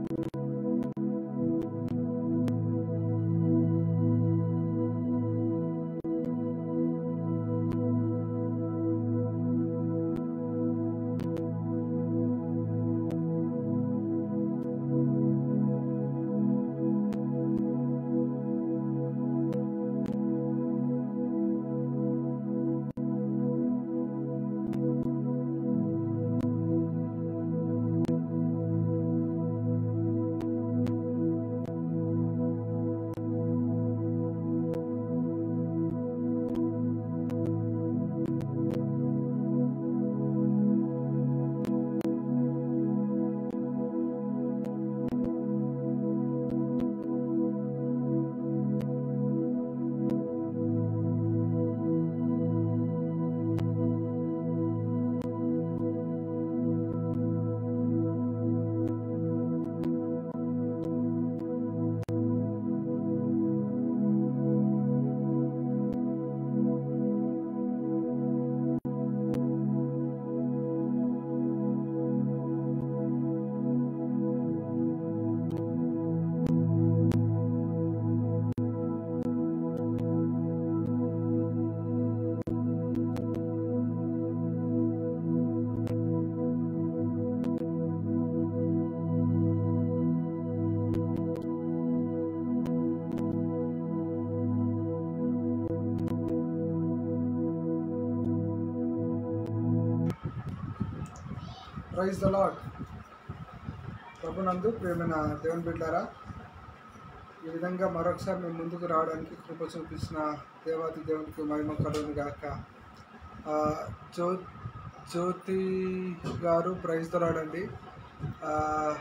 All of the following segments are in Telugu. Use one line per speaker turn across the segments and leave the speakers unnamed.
ప్రైజ్ ద లాడ్ ప్రభునందు ప్రేమైన దేవుని బిడ్డారా ఈ విధంగా మరొకసారి మేము ముందుకు రావడానికి కృప చూపించిన దేవాది దేవునికి మహిమ కలుగును గాక ఆ, జ్యో జ్యోతి గారు ప్రైజ్ ద లాడ్ అండి ఆ,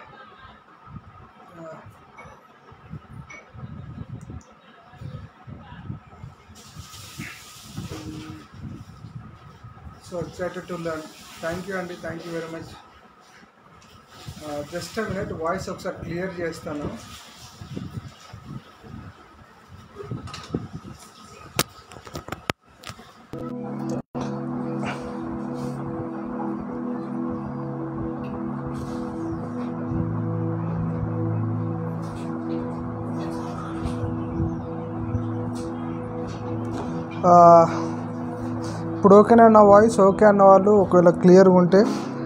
ఆ, so excited to learn thank you అండి thank you very much just minute voice ఒకసారి క్లియర్ చేస్తాను ఆ, ఇప్పుడు ఓకేనా నా వాయిస్ ఓకే అన్న వాళ్ళు ఒకవేళ క్లియర్గా ఉంటే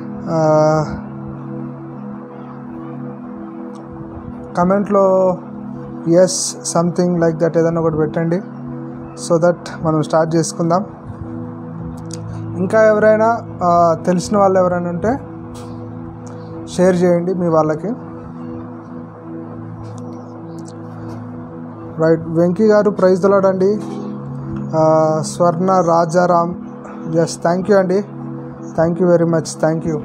కమెంట్లో ఎస్ సంథింగ్ లైక్ దట్ ఏదైనా ఒకటి పెట్టండి సో దట్ మనం స్టార్ట్ చేసుకుందాం ఇంకా ఎవరైనా ఆ, తెలిసిన వాళ్ళు ఎవరైనా ఉంటే షేర్ చేయండి మీ వాళ్ళకి రైట్ వెంకీ గారు ప్రైజ్ దొలాడండి Swarna Rajaram yes thank you అండి thank you very much thank you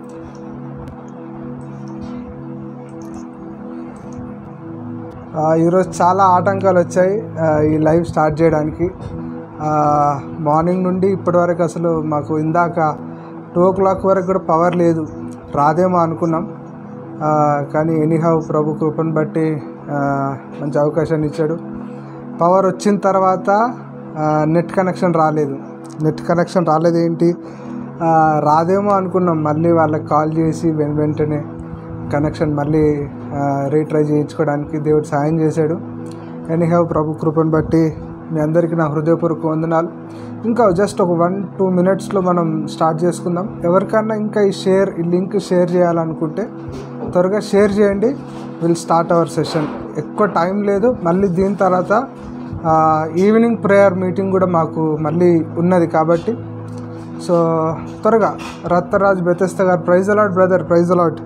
ఈరోజు చాలా ఆటంకాలు వచ్చాయి ఆ, ఈ లైవ్ స్టార్ట్ చేయడానికి ఆ, మార్నింగ్ నుండి ఇప్పటి వరకు అసలు మాకు ఇందాక టూ ఓ క్లాక్ వరకు కూడా పవర్ లేదు రాదేమో అనుకున్నాం ఆ, కానీ ఎనీహౌ ప్రభు కృపను బట్టి ఆ, మంచి అవకాశాన్ని ఇచ్చాడు పవర్ వచ్చిన తర్వాత ఆ, నెట్ కనెక్షన్ రాలేదు నెట్ కనెక్షన్ రాలేదు ఏంటి ఆ, రాదేమో అనుకున్నాం మళ్ళీ వాళ్ళకి కాల్ చేసి వెన్ వెంటనే కనెక్షన్ మళ్ళీ రీట్రై చేయించుకోవడానికి దేవుడు సాయం చేశాడు ఎనీహౌ ప్రభు కృపను బట్టి మీ అందరికీ నా హృదయపూర్వక వందనాలు ఇంకా జస్ట్ ఒక వన్ టూ మినిట్స్లో మనం స్టార్ట్ చేసుకుందాం ఎవరికన్నా ఇంకా ఈ షేర్ ఈ లింక్ షేర్ చేయాలనుకుంటే త్వరగా షేర్ చేయండి విల్ స్టార్ట్ అవర్ సెషన్ ఎక్కువ టైం లేదు మళ్ళీ దీని తర్వాత ఈవినింగ్ ప్రేయర్ మీటింగ్ కూడా మాకు మళ్ళీ ఉన్నది కాబట్టి సో త్వరగా రత్తరాజ్ బెతెస్త గారు praise the Lord brother praise the Lord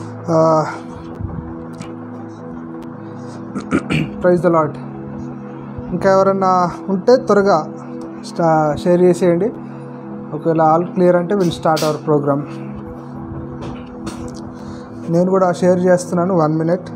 praise the Lord ఇంకా ఎవరైనా ఉంటే త్వరగా స్టా షేర్ చేసేయండి ఒకవేళ ఆల్ క్లియర్ అంటే విల్ స్టార్ట్ అవర్ ప్రోగ్రామ్ నేను కూడా షేర్ చేస్తున్నాను వన్ మినిట్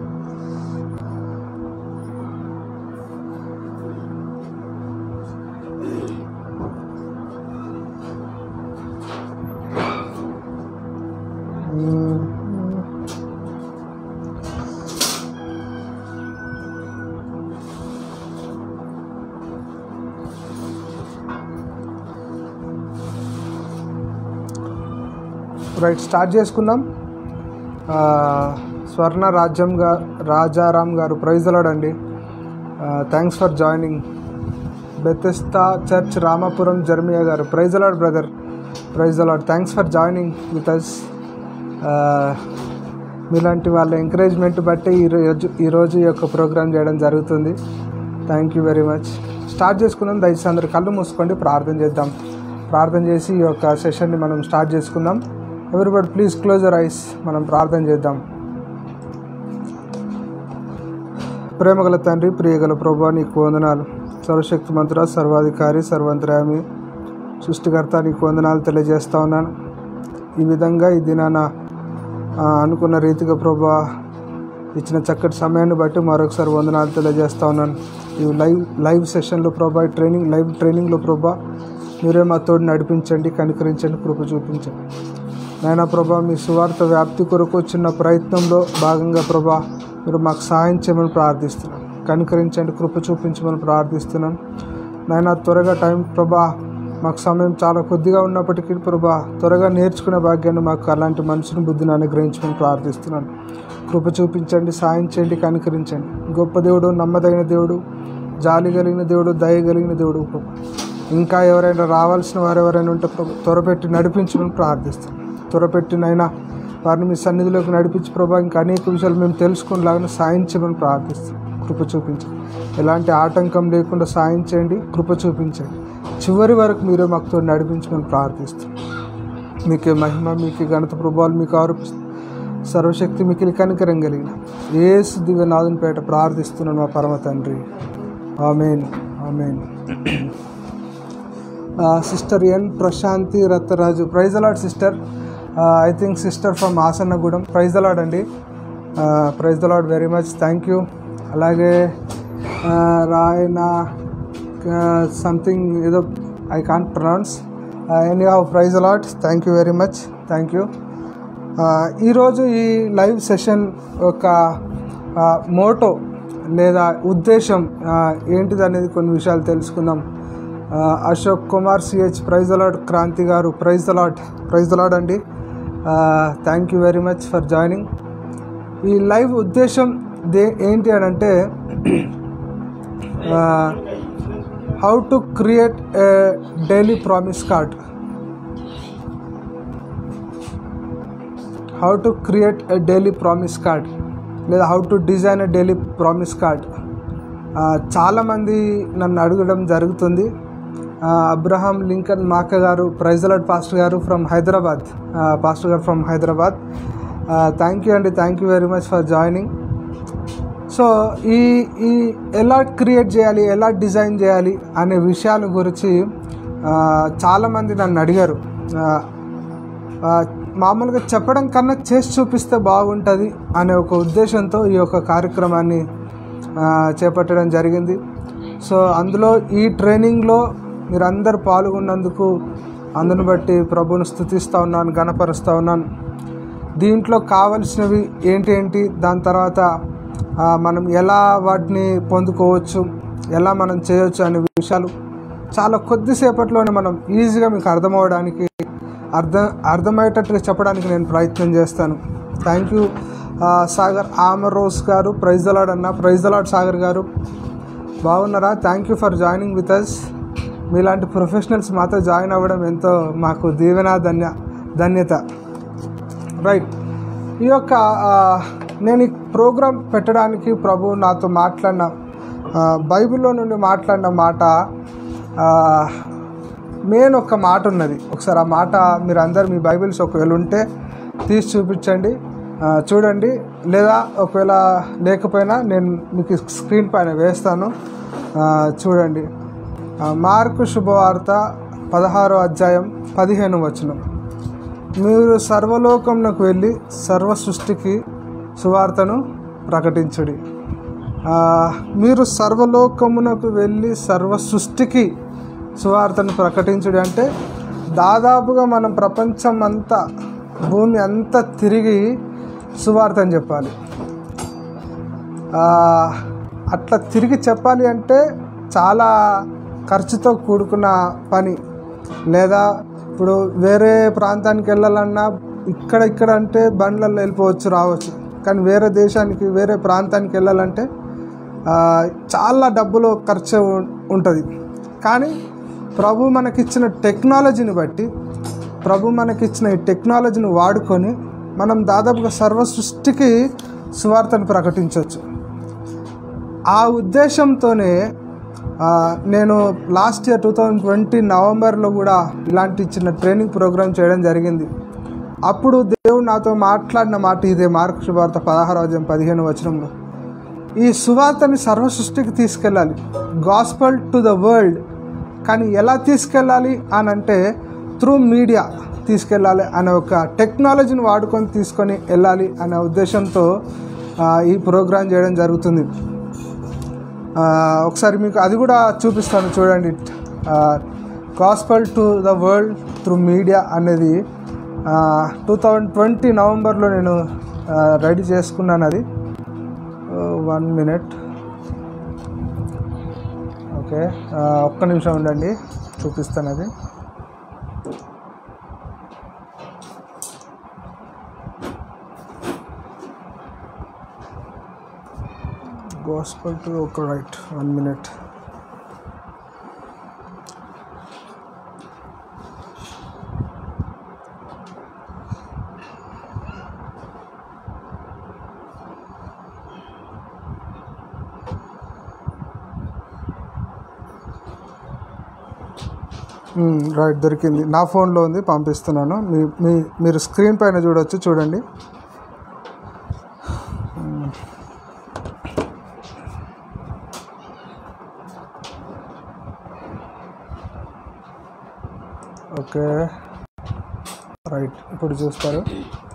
రైట్ స్టార్ట్ చేసుకుందాం స్వర్ణ రాజ్యం గా రాజారాం గారు ప్రైజ్ అండి thanks for joining Bethesda church Ramapuram Jeremiah గారు praise the Lord brother praise the Lord thanks for joining with us మీలాంటి వాళ్ళ ఎంకరేజ్మెంట్ బట్టి ఈరోజు ఈరోజు ఈ యొక్క ప్రోగ్రామ్ చేయడం జరుగుతుంది thank you very much start చేసుకుందాం దయచేసి అందరు కళ్ళు మూసుకోండి ప్రార్థన చేద్దాం ప్రార్థన చేసి ఈ యొక్క సెషన్ని మనం స్టార్ట్ చేసుకుందాం everybody please close your eyes మనం ప్రార్థన చేద్దాం ప్రేమగల తండ్రి ప్రియగల ప్రభా నీకు వందనాలు సర్వశక్తి మంత్ర సర్వాధికారి సర్వంతరామి సృష్టికర్త నీకు వందనాలు తెలియజేస్తా ఉన్నాను ఈ విధంగా ఈ దినాన ఆ, అనుకున్న రీతిగా ప్రభా ఇచ్చిన చక్కటి సమయాన్ని బట్టి మరొకసారి వందనాలు తెలియజేస్తా ఉన్నాను ఈ లైవ్ లైవ్ సెషన్లో ప్రభా ఈ ట్రైనింగ్ లైవ్ ట్రైనింగ్లో ప్రభా మీరే మా తోడు నడిపించండి కనికరించండి కృప చూపించండి నాయన ప్రభా మీ సువార్త వ్యాప్తి కొరకు వచ్చిన ప్రయత్నంలో భాగంగా ప్రభా మీరు మాకు సహాయం చేయమని ప్రార్థిస్తున్నాను కనికరించండి కృప చూపించమని ప్రార్థిస్తున్నాను నాయన త్వరగా టైం ప్రభా మాకు సమయం చాలా కొద్దిగా ఉన్నప్పటికీ ప్రభా త్వరగా నేర్చుకునే భాగ్యాన్ని మాకు అలాంటి మనసుని బుద్ధిని అనుగ్రహించమని ప్రార్థిస్తున్నాను కృప చూపించండి సాయం చేయండి కనికరించండి గొప్ప దేవుడు నమ్మదగిన దేవుడు జాలి కలిగిన దేవుడు దయ కలిగిన దేవుడు ప్రభా ఇంకా ఎవరైనా రావాల్సిన వారు ఎవరైనా ఉంటే ప్రభు త్వరపెట్టి నడిపించమని ప్రార్థిస్తాం త్వరపెట్టినైనా వారిని మీ సన్నిధిలోకి నడిపించి ప్రభా ఇంకా అనేక విషయాలు మేము తెలుసుకునేలాగా సాయం చేయమని ప్రార్థిస్తాం కృప చూపించండి ఎలాంటి ఆటంకం లేకుండా సాయం చేయండి కృప చూపించండి చివరి వరకు మీరే మాకు నడిపించమని ప్రార్థిస్తాం మీకే మహిమ మీకే ఘనత ప్రభావాలు మీకు ఆరోపిస్తాం సర్వశక్తి మికిలి కనికరం కలిగిన ఏసు దివ్యనాథుని పేట ప్రార్థిస్తున్నాను మా పరమ తండ్రి amen amen sister N Prashanti Rattaraju praise the Lord sister I think sister from Asannagudem praise అలాడ్ అండి praise the Lord very much thank you అలాగే uh, రాయన సంథింగ్ ఏదో I can't pronounce any how praise the Lord thank you very much thank you ఈరోజు ఈ లైవ్ సెషన్ ఒక మోటో లేదా ఉద్దేశం ఆ, ఏంటిది అనేది కొన్ని విషయాలు తెలుసుకుందాం ఆ, అశోక్ కుమార్ సిహెచ్ ప్రైజ్ అలాడ్ క్రాంతి గారు ప్రైజ్ అలాడ్ ప్రైజ్ అలాడ్ అండి thank you very much for joining ఈ లైవ్ ఉద్దేశం దే ఏంటి అని అంటే how to create a daily promise card how to create a daily promise card లేదా how to design a daily promise card చాలామంది నన్ను అడగడం జరుగుతుంది ఆ, అబ్రహాం లింకన్ మాక గారు ప్రైజలాడ్ పాస్టర్ గారు ఫ్రమ్ హైదరాబాద్ ఆ, పాస్టర్ గారు ఫ్రమ్ హైదరాబాద్ థ్యాంక్ యూ అండి thank you very much for joining so ఈ ఈ ఎలా క్రియేట్ చేయాలి ఎలా డిజైన్ చేయాలి అనే విషయాల గురించి ఆ, చాలామంది నన్ను అడిగారు ఆ, ఆ, మామూలుగా చెప్పడం కన్నా చేసి చూపిస్తే బాగుంటుంది అనే ఒక ఉద్దేశంతో ఈ యొక్క కార్యక్రమాన్ని ఆ, చేపట్టడం జరిగింది సో అందులో ఈ ట్రైనింగ్లో మీరందరూ పాల్గొన్నందుకు అందును బట్టి ప్రభువును స్థుతిస్తూ ఉన్నాను గణపరుస్తూ ఉన్నాను దీంట్లో కావలసినవి ఏంటి ఏంటి దాని తర్వాత ఆ, మనం ఎలా వాటిని పొందుకోవచ్చు ఎలా మనం చేయొచ్చు అనే విషయాలు చాలా కొద్దిసేపట్లోనే మనం ఈజీగా మీకు అర్థమవడానికి అర్థం అర్థమయ్యేటట్టుగా చెప్పడానికి నేను ప్రయత్నం చేస్తాను థ్యాంక్ యూ సాగర్ ఆమరోస్ గారు ప్రైజ్ అలాడ్ అన్న ప్రైజ్ అలాడ్ సాగర్ గారు బాగున్నారా thank you for joining with us మీలాంటి ప్రొఫెషనల్స్ మాతో జాయిన్ అవ్వడం ఎంతో మాకు దీవెన ధన్య ధన్యత రైట్ ఈ యొక్క ఆ, నేను ఈ ప్రోగ్రాం పెట్టడానికి ప్రభు నాతో మాట్లాడిన ఆ, బైబిల్లో నుండి మాట్లాడిన మాట ఆ, మెయిన్ ఒక మాట ఉన్నది ఒకసారి ఆ మాట మీరు అందరు మీ బైబిల్స్ ఒకవేళ ఉంటే తీసి చూపించండి ఆ, చూడండి లేదా ఒకవేళ లేకపోయినా నేను మీకు స్క్రీన్ పైన వేస్తాను ఆ, చూడండి ఆ, మార్కు శుభవార్త పదహారో అధ్యాయం పదిహేను వచనం మీరు సర్వలోకమునకు వెళ్ళి సర్వ సృష్టికి సువార్తను ప్రకటించుడి ఆ, మీరు సర్వలోకమునకు వెళ్ళి సర్వ సృష్టికి సువార్తను ప్రకటించుడి అంటే దాదాపుగా మనం ప్రపంచం అంతా భూమి అంతా తిరిగి సువార్తని చెప్పాలి ఆ, అట్లా తిరిగి చెప్పాలి అంటే చాలా ఖర్చుతో కూడుకున్న పని లేదా ఇప్పుడు వేరే ప్రాంతానికి వెళ్ళాలన్నా ఇక్కడ ఇక్కడ అంటే బండ్లలో వెళ్ళిపోవచ్చు రావచ్చు కానీ వేరే దేశానికి వేరే ప్రాంతానికి వెళ్ళాలంటే ఆ, చాలా డబ్బులు ఖర్చు ఉంటుంది కానీ ప్రభు మనకిచ్చిన టెక్నాలజీని బట్టి ప్రభు మనకిచ్చిన ఈ టెక్నాలజీని వాడుకొని మనం దాదాపుగా సర్వ సృష్టికి సువార్తను ప్రకటించవచ్చు ఆ ఉద్దేశంతోనే ఆ, నేను last year two thousand twenty నవంబర్లో కూడా ఇలాంటి చిన్న ట్రైనింగ్ ప్రోగ్రామ్ చేయడం జరిగింది అప్పుడు దేవుడు నాతో మాట్లాడిన మాట ఇదే మార్క్ శుభార్త పదహారు అధ్యాయం పదిహేను వచనంలో ఈ సువార్తని సర్వ సృష్టికి తీసుకెళ్ళాలి గాస్పల్ టు ద వరల్డ్ కానీ ఎలా తీసుకెళ్ళాలి అని అంటే త్రూ మీడియా తీసుకెళ్ళాలి అనే ఒక టెక్నాలజీని వాడుకొని తీసుకొని వెళ్ళాలి అనే ఉద్దేశంతో ఆ, ఈ ప్రోగ్రాం చేయడం జరుగుతుంది ఆ, ఒకసారి మీకు అది కూడా చూపిస్తాను చూడండి gospel to the world through media అనేది టూ థౌజండ్ ట్వంటీ నవంబర్లో నేను రెడీ చేసుకున్నాను అది వన్ మినిట్ ఓకే ఆ, ఒక్క నిమిషం ఉండండి చూపిస్తాను అది గోస్పల్ టు ఒక రైట్ వన్ మినిట్ రైట్ దొరికింది నా ఫోన్లో ఉంది పంపిస్తున్నాను మీ మీ మీరు స్క్రీన్ పైన చూడొచ్చు చూడండి ఓకే రైట్ ఇప్పుడు చూస్తారు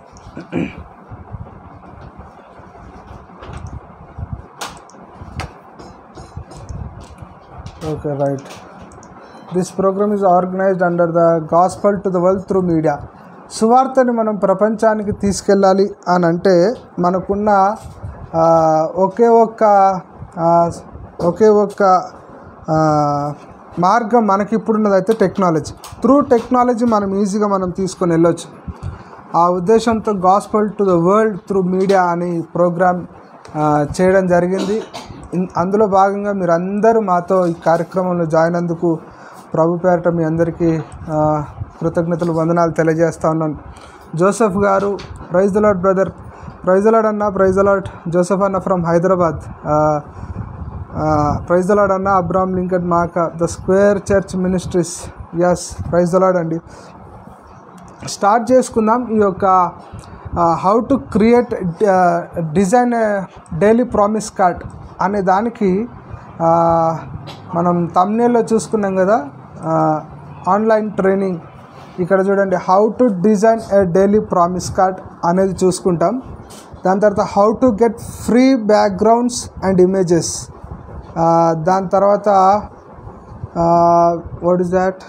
okay right this program is organized under the gospel to the world through media సువార్తని మనం ప్రపంచానికి తీసుకెళ్ళాలి అని అంటే మనకున్న ఆ, ఒకే ఒక్క ఆ, ఒకే ఒక్క ఆ, మార్గం మనకి ఇప్పుడున్నదైతే టెక్నాలజీ త్రూ టెక్నాలజీ మనం ఈజీగా మనం తీసుకొని వెళ్ళొచ్చు ఆ ఉద్దేశంతో gospel to the world through media అని ప్రోగ్రామ్ ఆ, చేయడం జరిగింది ఇన్- అందులో భాగంగా మీరు అందరూ మాతో ఈ కార్యక్రమంలో జాయిన్ అందుకు ప్రభు పేరట మీ అందరికీ ఆ, కృతజ్ఞతలు వందనాలు తెలియజేస్తా ఉన్నాను జోసెఫ్ గారు praise the lord brother praise the lord అన్న ప్రైజ్ ద లాడ్ జోసెఫ్ అన్న from Hyderabad praise the lord అన్న అబ్రామ్ లింకన్ మాక the square church ministries yes praise the lord అండి స్టార్ట్ చేసుకుందాం ఈ యొక్క how to create design daily promise card అనే దానికి ఆ, మనం తమ్నేల్లో చూసుకున్నాం కదా ఆన్లైన్ ట్రైనింగ్ ఇక్కడ చూడండి how to design a daily promise card అనేది చూసుకుంటాం దాని తర్వాత how to get free backgrounds and images దాని తర్వాత what is that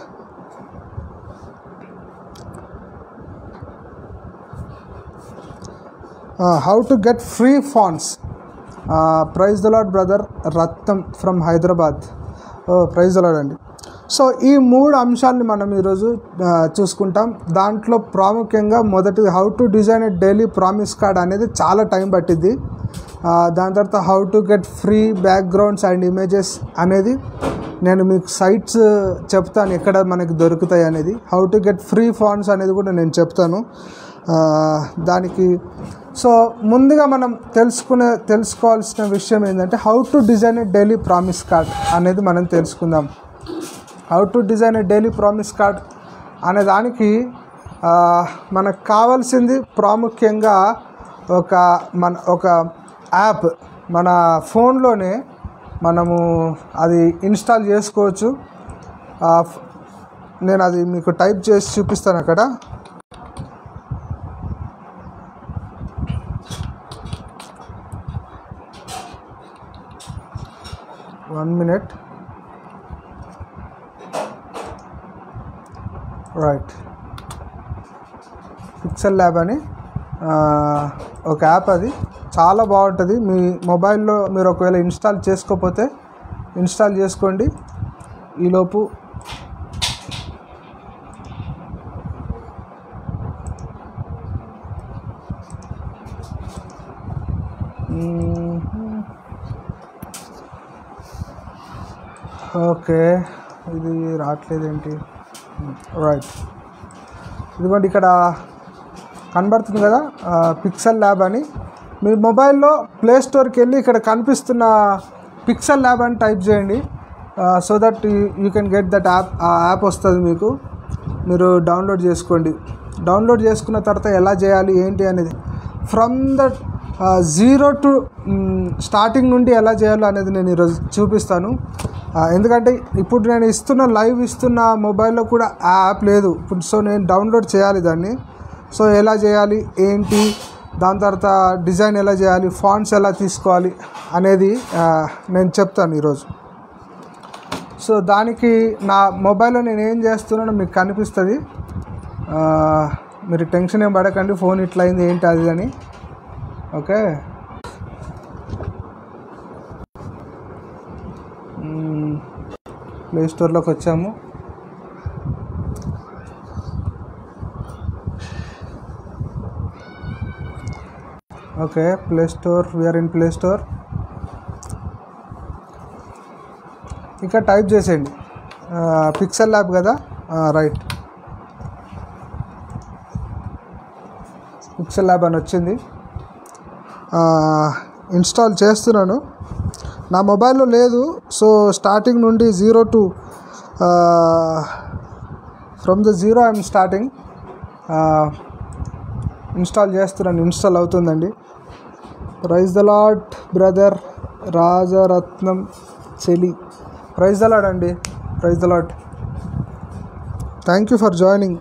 how to get free fonts praise the lord brother Ratnam from Hyderabad praise the lord అండి సో ఈ మూడు అంశాలని మనం ఈరోజు ఆ, చూసుకుంటాం దాంట్లో ప్రాముఖ్యంగా మొదటిది how to design a daily promise card అనేది చాలా టైం పట్టింది ఆ, దాని తర్వాత how to get free backgrounds and images అనేది నేను మీకు సైట్స్ చెప్తాను ఎక్కడ మనకి దొరుకుతాయి అనేది how to get free fonts అనేది కూడా నేను చెప్తాను ఆ, దానికి సో ముందుగా మనం తెలుసుకునే తెలుసుకోవాల్సిన విషయం ఏంటంటే how to design a daily promise card అనేది మనం తెలుసుకుందాం how to design a daily promise card అనే దానికి ఆ, మనకు కావాల్సింది ప్రాముఖ్యంగా ఒక మన ఒక యాప్ మన ఫోన్లోనే మనము అది ఇన్స్టాల్ చేసుకోవచ్చు ఆ, ఫ్- నేను అది మీకు టైప్ చేసి చూపిస్తాను అక్కడ one minute right Pixel Lab అని ఆ, ఒక యాప్ అది చాలా బాగుంటుంది మీ మొబైల్లో మీరు ఒకవేళ ఇన్స్టాల్ చేసుకోకపోతే ఇన్స్టాల్ చేసుకోండి ఈలోపు ఓకే ఇది రావట్లేదేంటి రైట్ ఇదిగోండి ఇక్కడ కనబడుతుంది కదా పిక్సెల్ ల్యాబ్ అని మీ మొబైల్లో ప్లే స్టోర్కి వెళ్ళి ఇక్కడ కనిపిస్తున్న పిక్సెల్ ల్యాబ్ అని టైప్ చేయండి so that you can get that app ఆ యాప్ వస్తుంది మీకు మీరు డౌన్లోడ్ చేసుకోండి డౌన్లోడ్ చేసుకున్న తర్వాత ఎలా చేయాలి ఏంటి అనేది from the zero to starting నుండి ఎలా చేయాలో అనేది నేను ఈరోజు చూపిస్తాను ఆ, ఎందుకంటే ఇప్పుడు నేను ఇస్తున్న లైవ్ ఇస్తున్న మొబైల్లో కూడా ఆ యాప్ లేదు ఇప్పుడు సో నేను డౌన్లోడ్ చేయాలి దాన్ని సో ఎలా చేయాలి ఏంటి దాని తర్వాత డిజైన్ ఎలా చేయాలి ఫాంట్స్ ఎలా తీసుకోవాలి అనేది ఆ, నేను చెప్తాను ఈరోజు సో దానికి నా మొబైల్లో నేను ఏం చేస్తున్నానో మీకు కనిపిస్తుంది ఆ, మీరు టెన్షన్ ఏం పడకండి ఫోన్ ఇట్లా అయింది ఏంటి అది అని ఓకే ప్లే స్టోర్లోకి వచ్చాము okay play store we are in play store ఇక్కడ టైప్ చేసేయండి పిక్సెల్ ల్యాబ్ కదా రైట్ పిక్సెల్ ల్యాబ్ అని వచ్చింది ఇన్స్టాల్ చేస్తున్నాను నా మొబైల్లో లేదు సో స్టార్టింగ్ నుండి zero to from the zero I'm starting install చేస్తున్నాను ఇన్స్టాల్ అవుతుందండి praise the lord brother Rajaratnam చెలి ప్రైజ్ ద లాడ్ అండి praise the lord thank you for joining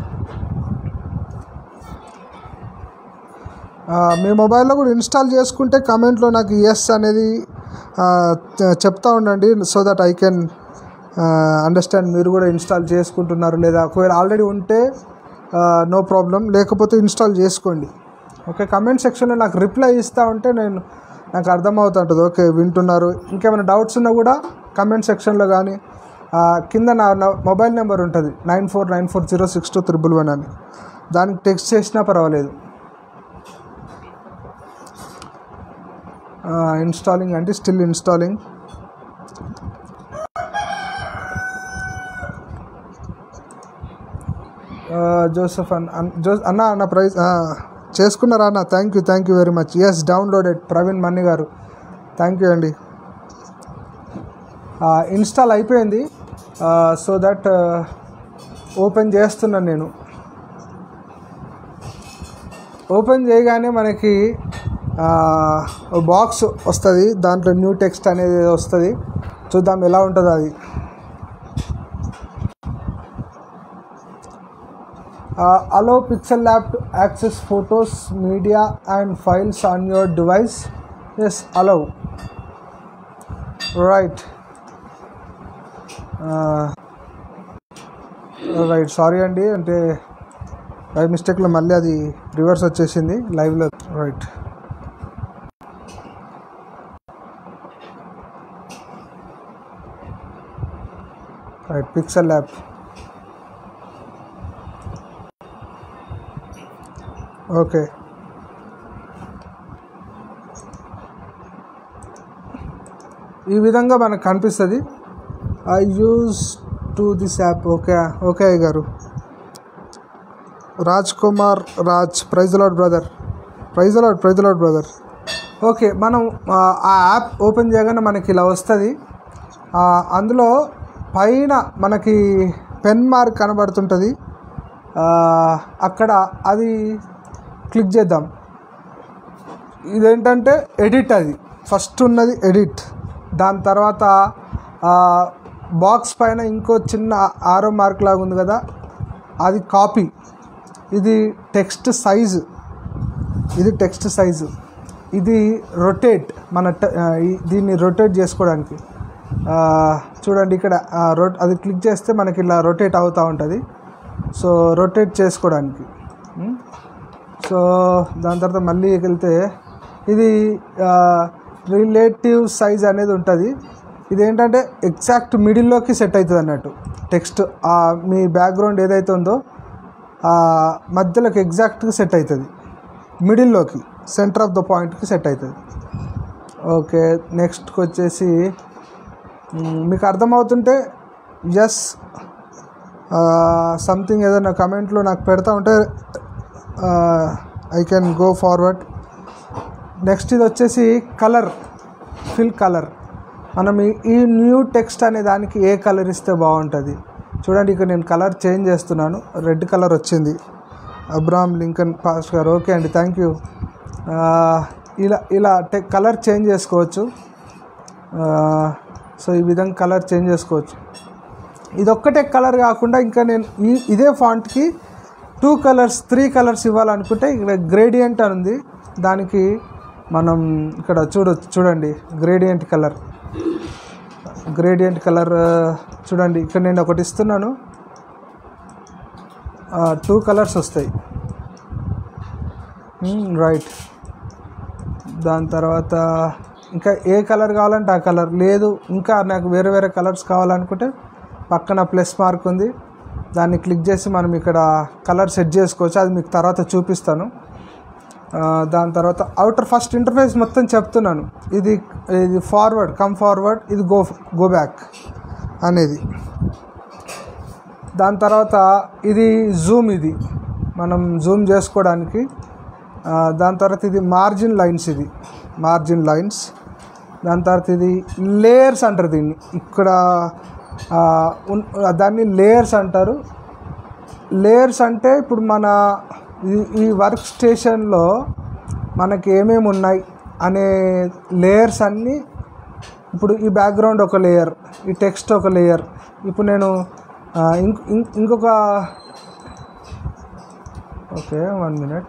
మీ మొబైల్లో కూడా ఇన్స్టాల్ చేసుకుంటే కమెంట్లో నాకు ఎస్ అనేది ఆ, చె- చెప్తా ఉండండి so that I can understand మీరు కూడా ఇన్స్టాల్ చేసుకుంటున్నారు లేదా ఒకవేళ ఆల్రెడీ ఉంటే నో ప్రాబ్లం లేకపోతే ఇన్స్టాల్ చేసుకోండి ఓకే కమెంట్ సెక్షన్లో నాకు రిప్లై ఇస్తూ ఉంటే నేను నాకు అర్థమవుతుంటుంది ఓకే వింటున్నారు ఇంకేమైనా డౌట్స్ ఉన్నా కూడా కమెంట్ సెక్షన్లో కానీ ఆ, కింద నా నా మొబైల్ నెంబర్ ఉంటుంది nine four nine four zero six two triple one అని దానికి టెక్స్ట్ చేసినా పర్వాలేదు ఇన్స్టాలింగ్ అంటే స్టిల్ ఇన్స్టాలింగ్ జోసఫ్ అన్ అన్- జో అన్న అన్న ప్రైజ్ చేసుకున్నారా అన్న thank you thank you very much yes downloaded Praveen మన్ని గారు థ్యాంక్ యూ అండి ఇన్స్టాల్ అయిపోయింది సో దట్ ఓపెన్ చేస్తున్నాను నేను ఓపెన్ చేయగానే మనకి బాక్స్ వస్తుంది దాంట్లో న్యూ టెక్స్ట్ అనేది వస్తుంది చూద్దాం ఎలా ఉంటుందో అది allow Pixel Lab to access photos media and files on your device yes allow right right sorry అండి అంటే బై మిస్టేక్లో మళ్ళీ అది రివర్స్ వచ్చేసింది లైవ్లో right right Pixel Lab okay ఈ విధంగా మనకు కనిపిస్తుంది I use to this app okay okay గారు Raj Kumar Raj praise lord brother praise lord praise lord brother okay మనం ఆ ఆ యాప్ ఓపెన్ చేయగానే మనకి ఇలా వస్తుంది అందులో పైన మనకి పెన్ మార్క్ కనబడుతుంటుంది ఆ, అక్కడ అది క్లిక్ చేద్దాం ఇదేంటంటే ఎడిట్ అది ఫస్ట్ ఉన్నది ఎడిట్ దాని తర్వాత బాక్స్ పైన ఇంకో చిన్న ఆరో మార్క్ లాగా ఉంది కదా అది కాపీ ఇది టెక్స్ట్ సైజు ఇది టెక్స్ట్ సైజు ఇది రొటేట్ మన ట- ఆ, ఈ- దీన్ని రొటేట్ చేసుకోవడానికి ఆ, చూడండి ఇక్కడ ఆ, రొ- అది క్లిక్ చేస్తే మనకి ఇలా రొటేట్ అవుతూ ఉంటుంది సో రొటేట్ చేసుకోవడానికి ఉం? సో దాని తర్వాత మళ్ళీ వెళ్తే ఇది రిలేటివ్ సైజ్ అనేది ఉంటుంది ఇది ఏంటంటే ఎగ్జాక్ట్ మిడిల్లోకి సెట్ అవుతుంది అన్నట్టు టెక్స్ట్ మీ బ్యాక్గ్రౌండ్ ఏదైతే ఉందో ఆ మధ్యలోకి ఎగ్జాక్ట్గా సెట్ అవుతుంది మిడిల్లోకి సెంటర్ ఆఫ్ ద పాయింట్కి సెట్ అవుతుంది ఓకే నెక్స్ట్కి వచ్చేసి మ్, మీకు అర్థమవుతుంటే ఎస్ సంథింగ్ ఏదైనా కమెంట్లో నాకు పెడతా ఉంటే I can go forward next ఇది వచ్చేసి కలర్ ఫిల్ కలర్ మనం ఈ- ఈ న్యూ టెక్స్ట్ అనే దానికి ఏ కలర్ ఇస్తే బాగుంటుంది చూడండి ఇక్కడ నేను కలర్ చేంజ్ చేస్తున్నాను రెడ్ కలర్ వచ్చింది అబ్రామ్ లింకన్ పాస్ గారు ఓకే అండి థ్యాంక్ యూ ఇలా ఇలా టె కలర్ చేంజ్ చేసుకోవచ్చు సో ఈ విధంగా కలర్ చేంజ్ చేసుకోవచ్చు ఇది ఒక్కటే కలర్ కాకుండా ఇంకా నేను ఈ ఇదే ఫాంట్కి టూ కలర్స్ త్రీ కలర్స్ ఇవ్వాలనుకుంటే ఇక్కడ గ్రేడియంట్ అని ఉంది దానికి మనం ఇక్కడ చూడొచ్చు చూడండి గ్రేడియంట్ కలర్ గ్రేడియంట్ కలర్ చూడండి ఇక్కడ నేను ఒకటి ఇస్తున్నాను టూ కలర్స్ వస్తాయి రైట్ దాని తర్వాత ఇంకా ఏ కలర్ కావాలంటే ఆ కలర్ లేదు ఇంకా నాకు వేరే వేరే కలర్స్ కావాలనుకుంటే పక్కన ప్లస్ మార్క్ ఉంది దాన్ని క్లిక్ చేసి మనం ఇక్కడ కలర్ సెట్ చేసుకోవచ్చు అది మీకు తర్వాత చూపిస్తాను ఆ, దాని తర్వాత అవుటర్ ఫస్ట్ ఇంటర్ఫేస్ మొత్తం చెప్తున్నాను ఇది ఇది ఫార్వర్డ్ కమ్ ఫార్వర్డ్ ఇది గో గో బ్యాక్ అనేది దాని తర్వాత ఇది జూమ్ ఇది మనం జూమ్ చేసుకోవడానికి ఆ, దాని తర్వాత ఇది మార్జిన్ లైన్స్ ఇది మార్జిన్ లైన్స్ దాని తర్వాత ఇది లేయర్స్ అంటారు దీన్ని ఇక్కడ ఆ, ఉన్- దాన్ని లేయర్స్ అంటారు లేయర్స్ అంటే ఇప్పుడు మన ఈ- ఈ వర్క్ స్టేషన్లో మనకి ఏమేమి ఉన్నాయి అనే లేయర్స్ అన్నీ ఇప్పుడు ఈ బ్యాక్గ్రౌండ్ ఒక లేయర్ ఈ టెక్స్ట్ ఒక లేయర్ ఇప్పుడు నేను ఆ, ఇంక్ ఇంక్- ఇంకొక ఓకే వన్ మినిట్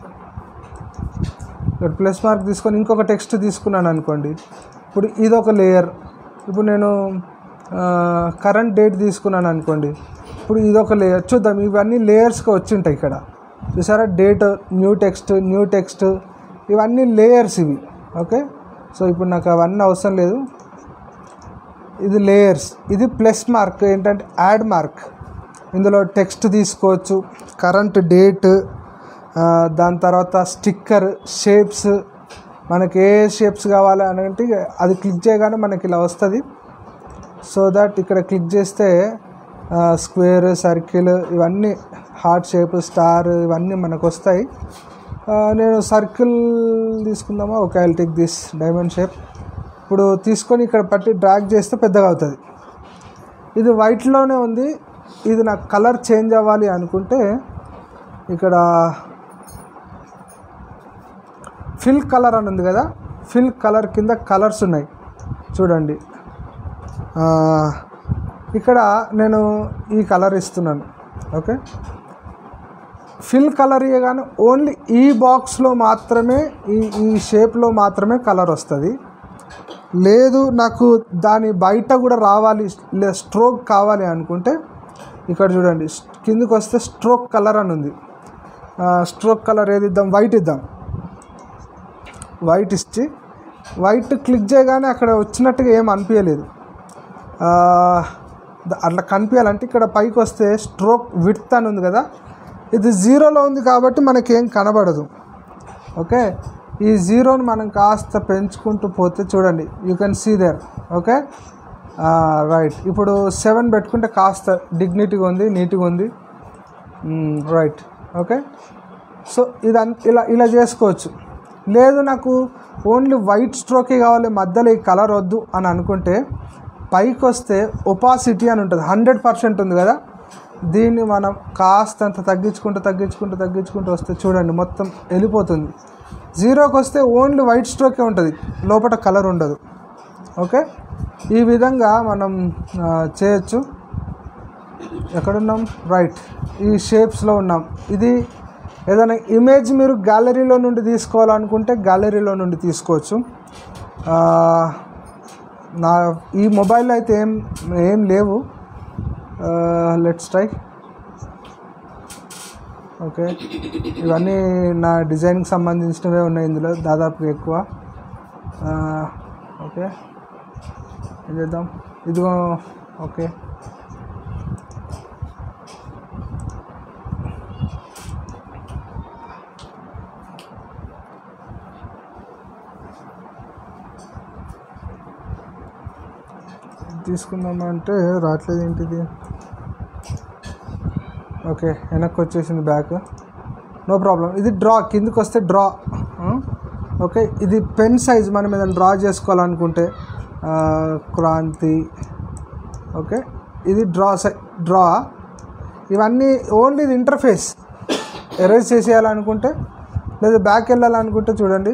ఇక్కడ ప్లస్ మార్క్ తీసుకొని ఇంకొక టెక్స్ట్ తీసుకున్నాను అనుకోండి ఇప్పుడు ఇది ఒక లేయర్ ఇప్పుడు నేను కరెంట్ డేట్ తీసుకున్నాను అనుకోండి ఇప్పుడు ఇది ఒక లేయర్ చూద్దాం ఇవన్నీ లేయర్స్గా వచ్చింటాయి ఇక్కడ చూసారా date new text new text ఇవన్నీ లేయర్స్ ఇవి ఓకే సో ఇప్పుడు నాకు అవన్నీ అవసరం లేదు ఇది లేయర్స్ ఇది ప్లస్ మార్క్ ఏంటంటే యాడ్ మార్క్ ఇందులో టెక్స్ట్ తీసుకోవచ్చు కరెంట్ డేట్ దాని తర్వాత స్టిక్కర్ షేప్స్ మనకి ఏ షేప్స్ కావాలి అని అంటే అది క్లిక్ చేయగానే మనకి ఇలా వస్తుంది సో దట్ ఇక్కడ క్లిక్ చేస్తే స్క్వేర్ సర్కిల్ ఇవన్నీ హార్ట్ షేప్ స్టార్ ఇవన్నీ మనకు వస్తాయి ఆ, నేను సర్కిల్ తీసుకుందామా okay I'll take this diamond shape ఇప్పుడు తీసుకొని ఇక్కడ పట్టి డ్రాగ్ చేస్తే పెద్దగా అవుతుంది ఇది వైట్లోనే ఉంది ఇది నాకు కలర్ చేంజ్ అవ్వాలి అనుకుంటే ఇక్కడ ఫిల్ కలర్ అని ఉంది కదా ఫిల్ కలర్ కింద కలర్స్ ఉన్నాయి చూడండి ఆ, ఇక్కడ నేను ఈ కలర్ ఇస్తున్నాను ఓకే ఫిల్ కలర్ ఇవ్వగానే ఓన్లీ ఈ బాక్స్లో మాత్రమే ఈ ఈ షేప్లో మాత్రమే కలర్ వస్తుంది లేదు నాకు దాని బయట కూడా రావాలి లే స్ట్రోక్ కావాలి అనుకుంటే ఇక్కడ చూడండి కిందకి వస్తే స్ట్రోక్ కలర్ అని ఉంది స్ట్రోక్ కలర్ ఏది ఇద్దాం వైట్ ఇద్దాం వైట్ ఇచ్చి వైట్ క్లిక్ చేయగానే అక్కడ వచ్చినట్టుగా ఏం అనిపించలేదు ఆ, ద- అట్లా కనిపించాలంటే ఇక్కడ పైకి వస్తే స్ట్రోక్ విడ్త్ అని ఉంది కదా ఇది జీరోలో ఉంది కాబట్టి మనకేం కనబడదు ఓకే ఈ జీరోని మనం కాస్త పెంచుకుంటూ పోతే చూడండి you can see there okay right ఇప్పుడు సెవెన్ పెట్టుకుంటే కాస్త డిగ్నిటీగా ఉంది నీట్గా ఉంది రైట్ ఓకే సో ఇదం ఇలా ఇలా చేసుకోవచ్చు లేదు నాకు ఓన్లీ వైట్ స్ట్రోకే కావాలి మధ్యలో ఈ కలర్ వద్దు అని అనుకుంటే పైకి వస్తే ఒపాసిటీ అని ఉంటుంది హండ్రెడ్ పర్సెంట్ ఉంది కదా దీన్ని మనం కాస్తంత తగ్గించుకుంటూ తగ్గించుకుంటూ తగ్గించుకుంటూ వస్తే చూడండి మొత్తం వెళ్ళిపోతుంది జీరోకి వస్తే ఓన్లీ వైట్ స్ట్రోకే ఉంటుంది లోపల కలర్ ఉండదు ఓకే ఈ విధంగా మనం ఆ, చేయొచ్చు ఎక్కడున్నాం రైట్ ఈ షేప్స్లో ఉన్నాం ఇది ఏదైనా ఇమేజ్ మీరు గ్యాలరీలో నుండి తీసుకోవాలనుకుంటే గ్యాలరీలో నుండి తీసుకోవచ్చు ఆ, నా ఈ మొబైల్లో అయితే ఏం ఏం లేవు లెట్స్ ట్రై ఓకే ఇవన్నీ నా డిజైన్కి సంబంధించినవే ఉన్నాయి ఇందులో దాదాపుగా ఎక్కువ ఆ, ఓకే ఏం చేద్దాం ఇదిగో ఓకే తీసుకుందామా అంటే రావట్లేదు ఏంటిది ఓకే వెనక్కి వచ్చేసింది బ్యాక్ నో ప్రాబ్లం ఇది డ్రా కిందకి వస్తే డ్రా ఓకే ఇది పెన్ సైజ్ మనం ఏదైనా డ్రా చేసుకోవాలనుకుంటే ఆ, క్రాంతి ఓకే ఇది డ్రా సై డ్రా ఇవన్నీ ఓన్లీ ఇది ఇంటర్ఫేస్ ఎరేజ్ చేసేయాలనుకుంటే లేదా బ్యాక్ వెళ్ళాలనుకుంటే చూడండి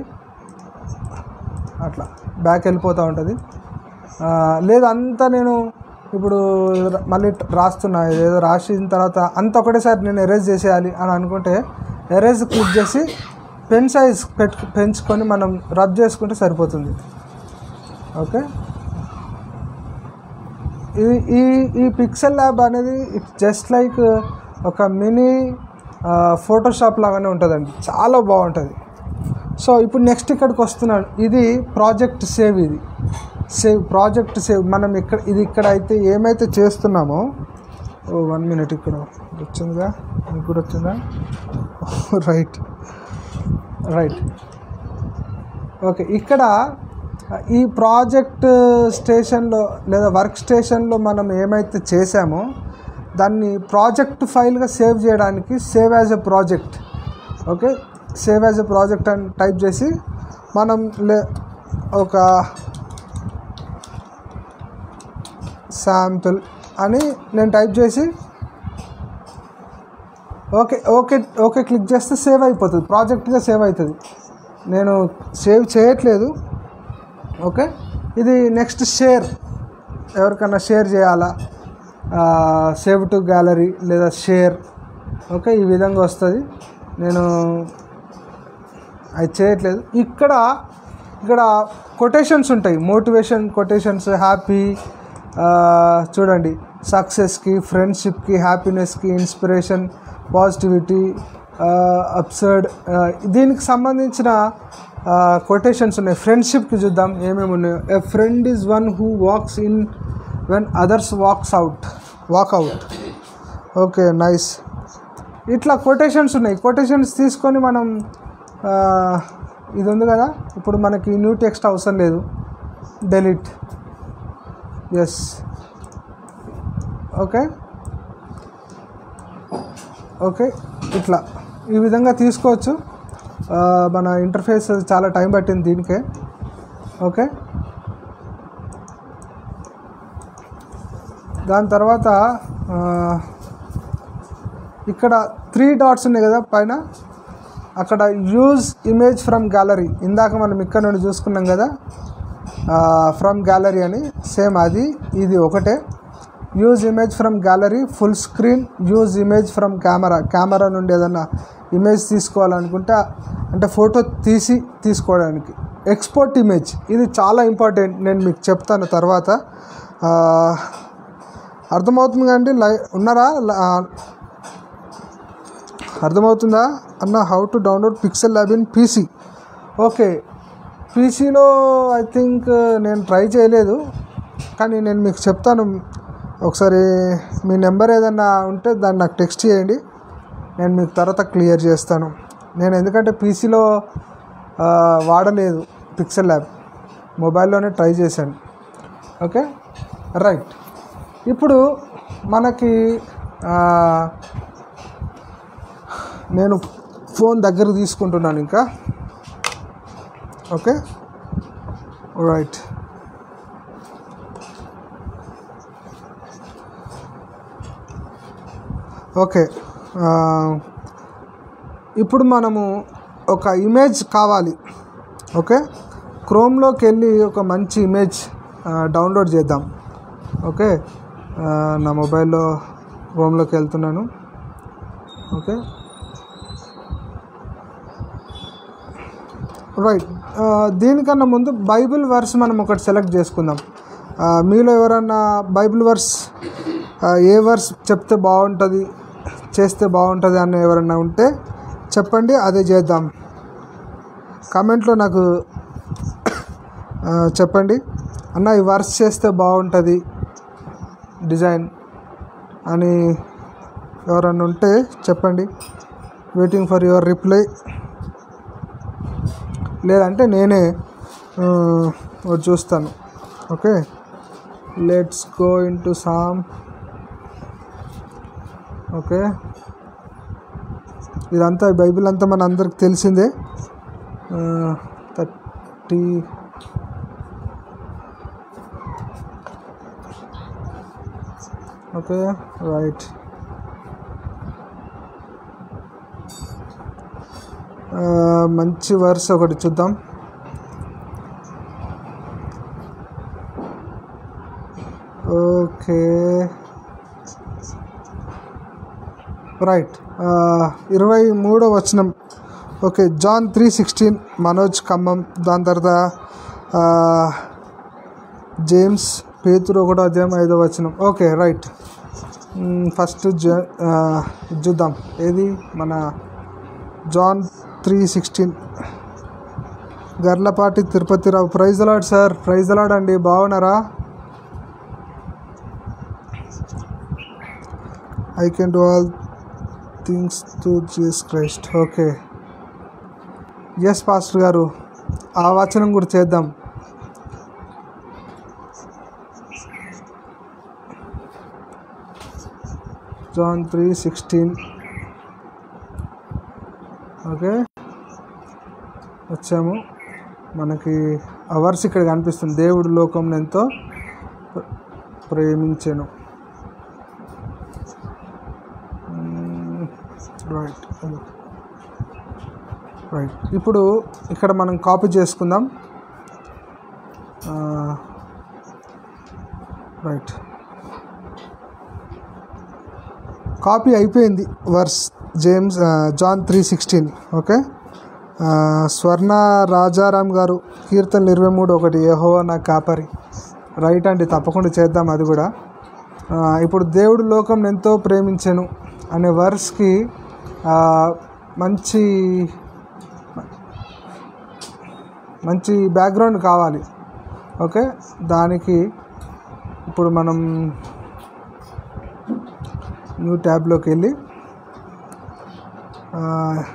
అట్లా బ్యాక్ వెళ్ళిపోతూ ఉంటుంది ఆ, లేదు అంతా నేను ఇప్పుడు ర- మళ్ళీ ట- రాస్తున్నా ఏదో రాసిన తర్వాత అంత ఒకటేసారి నేను ఎరేజ్ చేసేయాలి అని అనుకుంటే ఎరేజ్ క్లిక్ చేసి పెన్ సైజ్ పెట్టు పెంచుకొని మనం రబ్ చేసుకుంటే సరిపోతుంది ఓకే ఇది ఈ ఈ పిక్సెల్ ల్యాబ్ అనేది ఇట్స్ జస్ట్ లైక్ ఒక మినీ ఫోటోషాప్ లాగానే ఉంటుందండి చాలా బాగుంటుంది సో ఇప్పుడు నెక్స్ట్ ఇక్కడికి వస్తున్నాడు ఇది ప్రాజెక్ట్ సేవ్ ఇది సేవ్ ప్రాజెక్ట్ సేవ్ మనం ఇక్కడ ఇది ఇక్కడ అయితే ఏమైతే చేస్తున్నామో ఓ వన్ మినిట్ ఇక్కడ వచ్చిందిగా మీకు కూడా వచ్చిందా రైట్ రైట్ ఓకే ఇక్కడ ఈ ప్రాజెక్ట్ స్టేషన్లో లేదా వర్క్ స్టేషన్లో మనం ఏమైతే చేసామో దాన్ని ప్రాజెక్ట్ ఫైల్గా సేవ్ చేయడానికి save as a project okay save as a project అని టైప్ చేసి మనం లే ఒక శాంపిల్ అని నేను టైప్ చేసి ఓకే ఓకే ఓకే క్లిక్ చేస్తే సేవ్ అయిపోతుంది ప్రాజెక్ట్గా సేవ్ అవుతుంది నేను సేవ్ చేయట్లేదు ఓకే ఇది నెక్స్ట్ షేర్ ఎవరికన్నా షేర్ చేయాలా సేవ్ టు గ్యాలరీ లేదా షేర్ ఓకే ఈ విధంగా వస్తుంది నేను అది చేయట్లేదు ఇక్కడ ఇక్కడ కొటేషన్స్ ఉంటాయి మోటివేషన్ కొటేషన్స్ హ్యాపీ చూడండి సక్సెస్కి ఫ్రెండ్షిప్కి హ్యాపీనెస్కి ఇన్స్పిరేషన్ పాజిటివిటీ అప్సర్డ్ దీనికి సంబంధించిన కొటేషన్స్ ఉన్నాయి ఫ్రెండ్షిప్కి చూద్దాం ఏమేమి ఉన్నాయో a friend is one who walks in when others walks out walk out okay nice ఇట్లా కొటేషన్స్ ఉన్నాయి కొటేషన్స్ తీసుకొని మనం ఆ, ఇది ఉంది కదా ఇప్పుడు మనకి న్యూ టెక్స్ట్ అవసరం లేదు డెలీట్ ఎస్ ఓకే ఓకే ఇట్లా ఈ విధంగా తీసుకోవచ్చు ఆ, మన ఇంటర్ఫేస్ చాలా టైం పట్టింది దీనికే ఓకే దాని తర్వాత ఆ, ఇక్కడ త్రీ డాట్స్ ఉన్నాయి కదా పైన అక్కడ యూజ్ ఇమేజ్ ఫ్రమ్ గ్యాలరీ ఇందాక మనం ఇక్కడ నుండి చూసుకున్నాం కదా ఫ్రమ్ గ్యాలరీ అని సేమ్ అది ఇది ఒకటే use image from gallery full screen use image from camera camera నుండి ఏదన్నా ఇమేజ్ తీసుకోవాలనుకుంటే అంటే ఫోటో తీసి తీసుకోవడానికి ఎక్స్పోర్ట్ ఇమేజ్ ఇది చాలా ఇంపార్టెంట్ నేను మీకు చెప్తాను తర్వాత ఆ, అర్థమవుతుంది అండి లై ఉన్నారా ల- ఆ, అర్థమవుతుందా అన్న how to download Pixel Lab in PC okay పీసీలో ఐ థింక్ నేను ట్రై చేయలేదు కానీ నేను మీకు చెప్తాను ఒకసారి మీ నెంబర్ ఏదన్నా ఉంటే దాన్ని నాకు టెక్స్ట్ చేయండి నేను మీకు తర్వాత క్లియర్ చేస్తాను నేను ఎందుకంటే పీసీలో వాడలేదు పిక్సెల్ ల్యాబ్ మొబైల్లోనే ట్రై చేశాను ఓకే రైట్ ఇప్పుడు మనకి ఆ, నేను ఫోన్ దగ్గర తీసుకుంటున్నాను ఇంకా ఓకే రైట్ ఓకే ఆ, ఇప్పుడు మనము ఒక ఇమేజ్ కావాలి ఓకే క్రోమ్లోకి వెళ్ళి ఒక మంచి ఇమేజ్ ఆ, డౌన్లోడ్ చేద్దాం ఓకే ఆ, నా మొబైల్లో క్రోమ్లోకి వెళ్తున్నాను ఓకే రైట్ ఆ, దీనికన్నా ముందు బైబిల్ వర్స్ మనం ఒకటి సెలెక్ట్ చేసుకుందాం ఆ, మీలో ఎవరన్నా బైబిల్ వర్స్ ఆ, ఏ వర్స్ చెప్తే బాగుంటుంది చేస్తే బాగుంటుంది అని ఎవరన్నా ఉంటే చెప్పండి అదే చేద్దాం కామెంట్లో నాకు ఆ, చెప్పండి అన్న ఈ వర్స్ చేస్తే బాగుంటుంది డిజైన్ అని ఎవరన్నా ఉంటే చెప్పండి వెయిటింగ్ ఫర్ యువర్ రిప్లై లేదంటే నేనే ఆ, ఒకటి చూస్తాను okay let's go into psalm okay ఇదంతా ఈ బైబిల్ అంతా మన అందరికి తెలిసిందే థర్టీ ఓకే రైట్ మంచి వర్స్ ఒకటి చూద్దాం ఓకే రైట్ ఇరవై మూడో వచనం okay John three sixteen Manoj Khammam దాని తర్వాత ఆ, జేమ్స్ పేతురు ఒకటో అధ్యాయం ఐదో వచనం ఓకే రైట్ మ్, ఫస్ట్ జ ఆ, ఇది చూద్దాం ఏది మన John three sixteen Garlapati Tirupatirao praise the lord sir praise అలాడ్ అండి బాగున్నారా I can do all things to Jesus Christ okay yes pastor గారు ఆ వచనం కూడా చేద్దాం జాన్ త్రీ సిక్స్టీన్ ఓకే వచ్చాము మనకి అవర్స్ ఇక్కడ కనిపిస్తుంది దేవుడు లోకం ఎంతో ప్ర- ప్రేమించెను రైట్ రైట్ ఇప్పుడు ఇక్కడ మనం కాపీ చేసుకుందాం రైట్ కాపీ అయిపోయింది వర్స్ జేమ్స్ ఆ, జాన్ త్రీ సిక్స్టీన్ ఓకే ఆ, స్వర్ణ రాజారాం గారు కీర్తనలు ఇరవై మూడు ఒకటి ఏహో నా కాపరి రైట్ అండి తప్పకుండా చేద్దాం అది కూడా ఆ, ఇప్పుడు దేవుడు లోకం ఎంతో ప్రేమించెను అనే వర్స్కి ఆ, మంచి మంచి బ్యాక్గ్రౌండ్ కావాలి ఓకే దానికి ఇప్పుడు మనం న్యూ ట్యాబ్లోకి వెళ్ళి ఆ,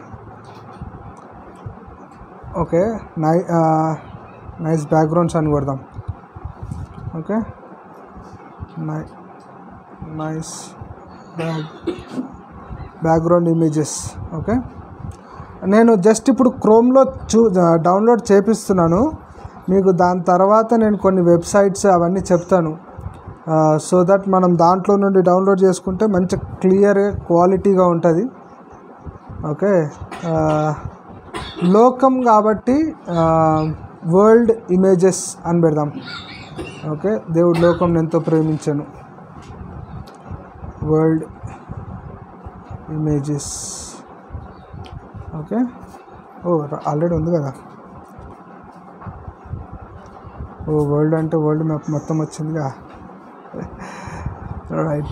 ఓకే నై ఆ, నైస్ బ్యాక్గ్రౌండ్స్ అని కొడదాం ఓకే నై nice back background images okay నేను జస్ట్ ఇప్పుడు క్రోమ్లో చూ డౌన్లోడ్ చేపిస్తున్నాను మీకు దాని తర్వాత నేను కొన్ని వెబ్సైట్స్ అవన్నీ చెప్తాను సో దట్ మనం దాంట్లో నుండి డౌన్లోడ్ చేసుకుంటే మంచి క్లియర్ క్వాలిటీగా ఉంటుంది ఓకే ఆ, లోకం కాబట్టి వరల్డ్ ఇమేజెస్ అని పెడదాం ఓకే దేవుడు లోకం ఎంతో ప్రేమించాను వరల్డ్ ఇమేజెస్ ఓకే ఓ ఆల్రెడీ ఉంది కదా ఓ వరల్డ్ అంటే వరల్డ్ మ్యాప్ మొత్తం వచ్చిందిగా రైట్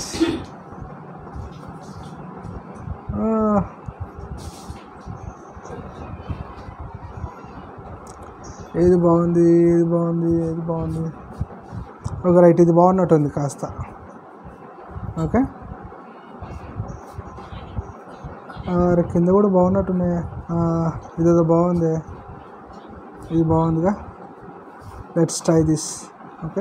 ఏది బాగుంది ఏది బాగుంది ఏది బాగుంది ఓకే రైట్ ఇది బాగున్నట్టుంది కాస్త ఓకే అరే కింద కూడా బాగున్నట్టున్నాయి ఆ, ఇదేదో బాగుంది ఇది బాగుందిగా let's try this okay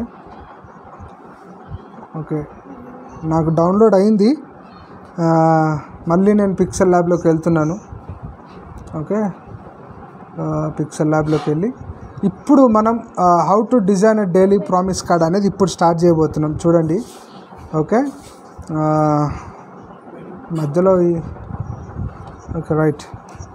okay నాకు డౌన్లోడ్ అయింది ఆ, మళ్ళీ నేను పిక్సెల్ ల్యాబ్లోకి వెళ్తున్నాను ఓకే పిక్సెల్ ల్యాబ్లోకి వెళ్ళి ఇప్పుడు మనం how to design a daily promise card అనేది ఇప్పుడు స్టార్ట్ చేయబోతున్నాం చూడండి ఓకే ఆ, మధ్యలో ఈ ఓకే రైట్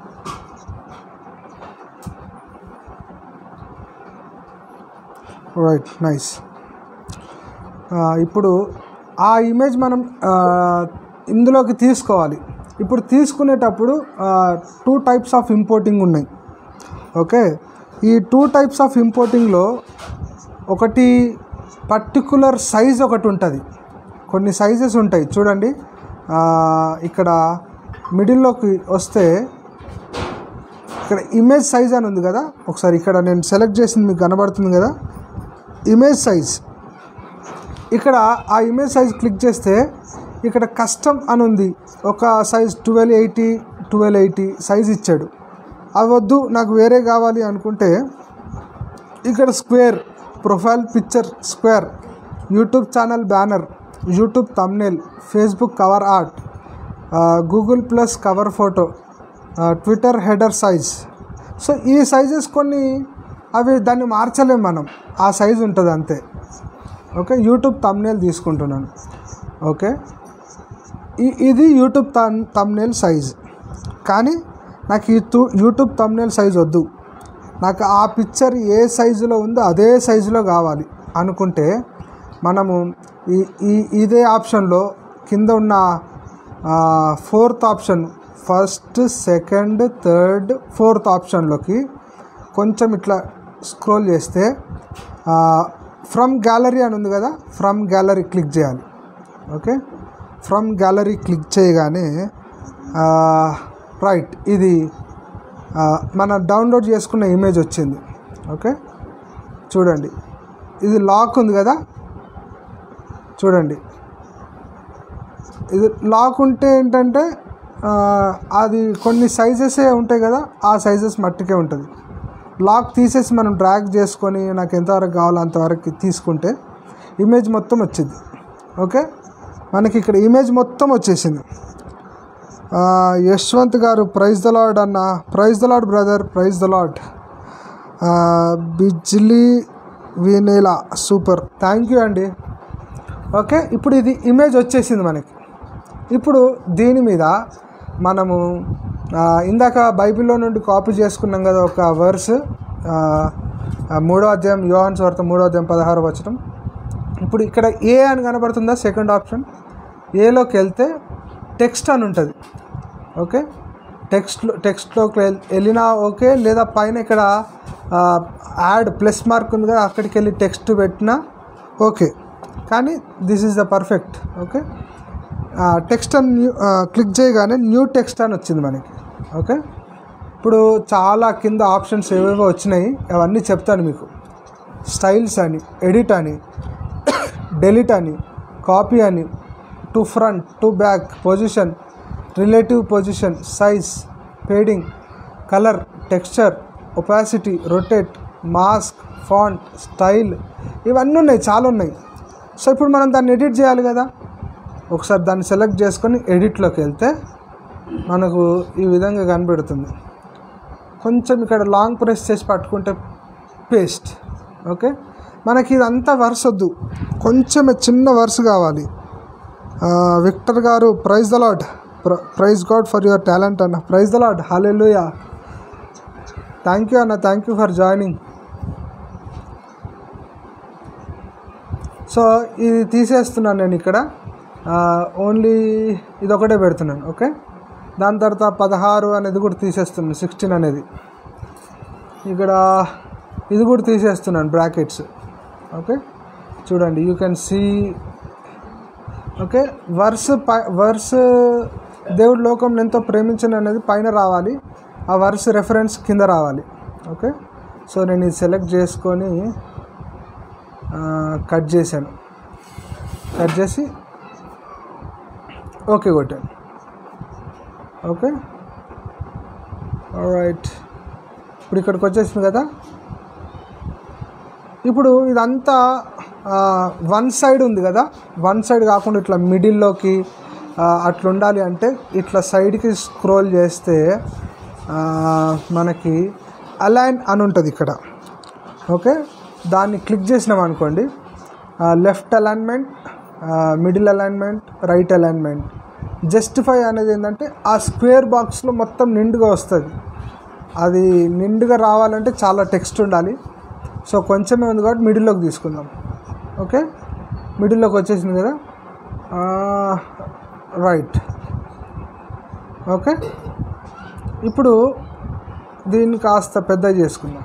రైట్ నైస్ ఇప్పుడు ఆ ఇమేజ్ మనం ఆ, ఇందులోకి తీసుకోవాలి ఇప్పుడు తీసుకునేటప్పుడు టూ టైప్స్ ఆఫ్ ఇంపోర్టింగ్ ఉన్నాయి ఓకే ఈ టూ టైప్స్ ఆఫ్ ఇంపోర్టింగ్లో ఒకటి పర్టికులర్ సైజ్ ఒకటి ఉంటుంది కొన్ని సైజెస్ ఉంటాయి చూడండి ఆ, ఇక్కడ మిడిల్లోకి వస్తే ఇక్కడ ఇమేజ్ సైజ్ అని ఉంది కదా ఒకసారి ఇక్కడ నేను సెలెక్ట్ చేసింది మీకు కనబడుతుంది కదా ఇమేజ్ సైజ్ ఇక్కడ ఆ ఇమేజ్ సైజ్ క్లిక్ చేస్తే ఇక్కడ కస్టమ్ అని ఉంది ఒక size twelve eighty twelve eighty size ఇచ్చాడు అది వద్దు నాకు వేరే కావాలి అనుకుంటే ఇక్కడ square profile picture square YouTube channel banner YouTube thumbnail Facebook cover art Google plus cover photo Twitter header size so ఈ సైజెస్ కొన్ని అవి దాన్ని మార్చలేం మనం ఆ సైజ్ ఉంటుంది అంతే ఓకే యూట్యూబ్ తమ్నేల్ తీసుకుంటున్నాను ఓకే ఈ ఇది యూట్యూబ్ తమ్ తమ్నేల్ సైజ్ కానీ నాకు ఈ తూ యూట్యూబ్ తమ్నేల్ సైజ్ వద్దు నాకు ఆ పిక్చర్ ఏ సైజులో ఉందో అదే సైజులో కావాలి అనుకుంటే మనము ఈ ఈ ఇదే ఆప్షన్లో కింద ఉన్న fourth option first second third fourth ఆప్షన్లోకి కొంచెం ఇట్లా స్క్రోల్ చేస్తే ఫ్రమ్ గ్యాలరీ అని ఉంది కదా ఫ్రమ్ గ్యాలరీ క్లిక్ చేయాలి ఓకే ఫ్రమ్ గ్యాలరీ క్లిక్ చేయగానే రైట్ ఇది ఆ, మన డౌన్లోడ్ చేసుకున్న ఇమేజ్ వచ్చింది ఓకే చూడండి ఇది లాక్ ఉంది కదా చూడండి ఇది లాక్ ఉంటే ఏంటంటే ఆ, అది కొన్ని సైజెసే ఉంటాయి కదా ఆ సైజెస్ మట్టుకే ఉంటుంది లాక్ తీసేసి మనం డ్రాగ్ చేసుకొని నాకు ఎంతవరకు కావాలో అంతవరకు తీసుకుంటే ఇమేజ్ మొత్తం వచ్చింది ఓకే మనకి ఇక్కడ ఇమేజ్ మొత్తం వచ్చేసింది ఆ, యశ్వంత్ గారు ప్రైజ్ ద లాడ్ అన్న praise the lord brother praise the lord Bijli వీనేలా సూపర్ థ్యాంక్ యూ అండి ఓకే ఇప్పుడు ఇది ఇమేజ్ వచ్చేసింది మనకి ఇప్పుడు దీని మీద మనము ఆ, ఇందాక బైబిల్లో నుండి కాపీ చేసుకున్నాం కదా ఒక వర్స్ ఆ, ఆ, మూడో అధ్యాయం యోహాన్ స్వార్థ మూడో అధ్యాయం పదహారు వచ్చటం ఇప్పుడు ఇక్కడ ఏ అని కనబడుతుందా సెకండ్ ఆప్షన్ ఏలోకి వెళ్తే టెక్స్ట్ అని ఉంటుంది ఓకే టెక్స్ట్లో టెక్స్ట్లోకి వెళ్- వెళ్ళినా ఓకే లేదా పైన ఇక్కడ యాడ్ ప్లస్ మార్క్ ఉంది కదా అక్కడికి వెళ్ళి టెక్స్ట్ పెట్టినా ఓకే కానీ this is the perfect okay text అని న్యూ క్లిక్ చేయగానే న్యూ టెక్స్ట్ అని వచ్చింది మనకి ఓకే ఇప్పుడు చాలా కింద ఆప్షన్స్ ఏవేవో వచ్చినాయి అవన్నీ చెప్తాను మీకు స్టైల్స్ అని ఎడిట్ అని డెలిట్ అని కాపీ అని to front to back position relative position size padding colour texture opacity rotate mask font style ఇవన్నీ ఉన్నాయి చాలా ఉన్నాయి సో ఇప్పుడు మనం దాన్ని ఎడిట్ చేయాలి కదా ఒకసారి దాన్ని సెలెక్ట్ చేసుకొని ఎడిట్లోకి వెళ్తే మనకు ఈ విధంగా కనబడుతుంది కొంచెం ఇక్కడ లాంగ్ ప్రెస్ చేసి పట్టుకుంటే పేస్ట్ ఓకే మనకి ఇదంతా వర్స్ వద్దు కొంచెం చిన్న వర్స్ కావాలి ఆ, విక్టర్ గారు praise the Lord praise God for your talent అన్న praise the Lord hallelujah thank you అన్న thank you for joining so ఇది తీసేస్తున్నాను నేను ఇక్కడ ఓన్లీ ఇది ఒకటే పెడుతున్నాను ఓకే దాని తర్వాత పదహారు అనేది కూడా తీసేస్తున్నాను సిక్స్టీన్ అనేది ఇక్కడ ఇది కూడా తీసేస్తున్నాను బ్రాకెట్స్ ఓకే చూడండి you can see okay verse పై వర్స్ దేవుడు లోకం ఎంతో ప్రేమించను అనేది పైన రావాలి ఆ వర్స్ రెఫరెన్స్ కింద రావాలి ఓకే సో నేను ఇది సెలెక్ట్ చేసుకొని ఆ, కట్ చేశాను కట్ చేసి ఓకే కొట్టాను ఓకే రైట్ ఇప్పుడు ఇక్కడికి వచ్చేసింది కదా ఇప్పుడు ఇదంతా వన్ సైడ్ ఉంది కదా వన్ సైడ్ కాకుండా ఇట్లా మిడిల్లోకి అట్లా ఉండాలి అంటే ఇట్లా సైడ్కి స్క్రోల్ చేస్తే ఆ, మనకి అలైన్ అని ఉంటుంది ఇక్కడ ఓకే దాన్ని క్లిక్ చేసినాం అనుకోండి left alignment middle alignment right alignment justify అనేది ఏంటంటే ఆ స్క్వేర్ బాక్స్లో మొత్తం నిండుగా వస్తుంది అది నిండుగా రావాలంటే చాలా టెక్స్ట్ ఉండాలి సో కొంచెమే ఉంది కాబట్టి మిడిల్లోకి తీసుకుందాం ఓకే మిడిల్లోకి వచ్చేసింది కదా రైట్ ఓకే ఇప్పుడు దీన్ని కాస్త పెద్ద చేసుకుందాం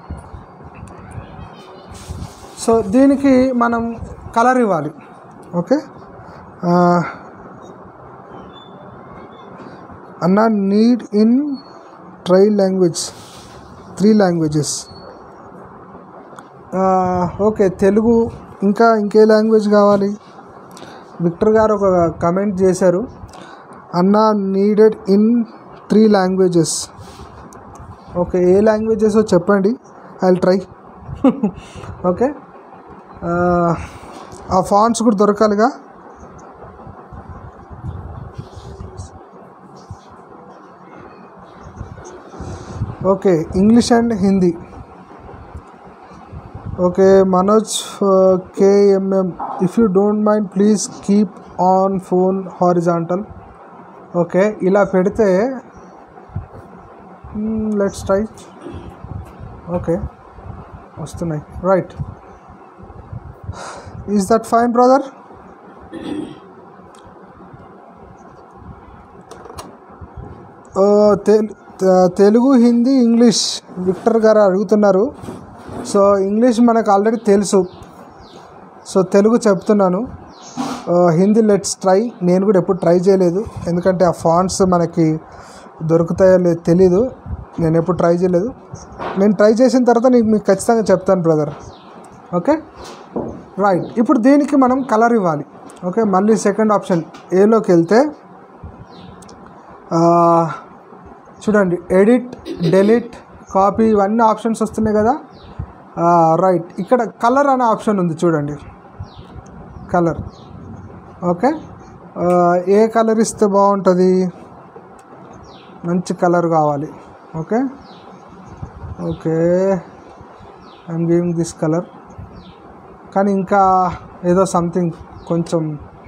సో దీనికి మనం కలర్ ఇవ్వాలి ఓకే ఆ, అన్న need in try language three languages okay Telugu ఇంకా ఇంకే లాంగ్వేజ్ కావాలి విక్టర్ గారు ఒక కమెంట్ చేశారు అన్న needed in three languages okay ఏ లాంగ్వేజెస్ చెప్పండి ఐ ట్రై ఓకే ఆ ఫాంట్స్ కూడా దొరకాలిగా okay English and Hindi okay Manoj KMM if you don't mind please keep on phone horizontal okay ఇలా పెడితే లెట్స్ ట్రై ఓకే వస్తున్నాయి right is that fine brother Telugu Hindi English Victor గారు అడుగుతున్నారు సో ఇంగ్లీష్ మనకు ఆల్రెడీ తెలుసు సో తెలుగు చెప్తున్నాను ఆ, హిందీ లెట్స్ ట్రై నేను కూడా ఎప్పుడు ట్రై చేయలేదు ఎందుకంటే ఆ ఫాంట్స్ మనకి దొరుకుతాయో లేదో తెలీదు నేను ఎప్పుడు ట్రై చేయలేదు నేను ట్రై చేసిన తర్వాత నీకు మీకు ఖచ్చితంగా చెప్తాను బ్రదర్ ఓకే రైట్ ఇప్పుడు దీనికి మనం కలర్ ఇవ్వాలి ఓకే మళ్ళీ సెకండ్ ఆప్షన్ ఏలోకి వెళ్తే ఆ, చూడండి ఎడిట్ డెలిట్ కాపీ ఇవన్నీ ఆప్షన్స్ వస్తున్నాయి కదా రైట్ ఇక్కడ కలర్ అనే ఆప్షన్ ఉంది చూడండి కలర్ ఓకే ఆ, ఏ కలర్ ఇస్తే బాగుంటుంది మంచి కలర్ కావాలి okay okay I'm giving this colour కానీ ఇంకా ఏదో సంథింగ్ కొంచెం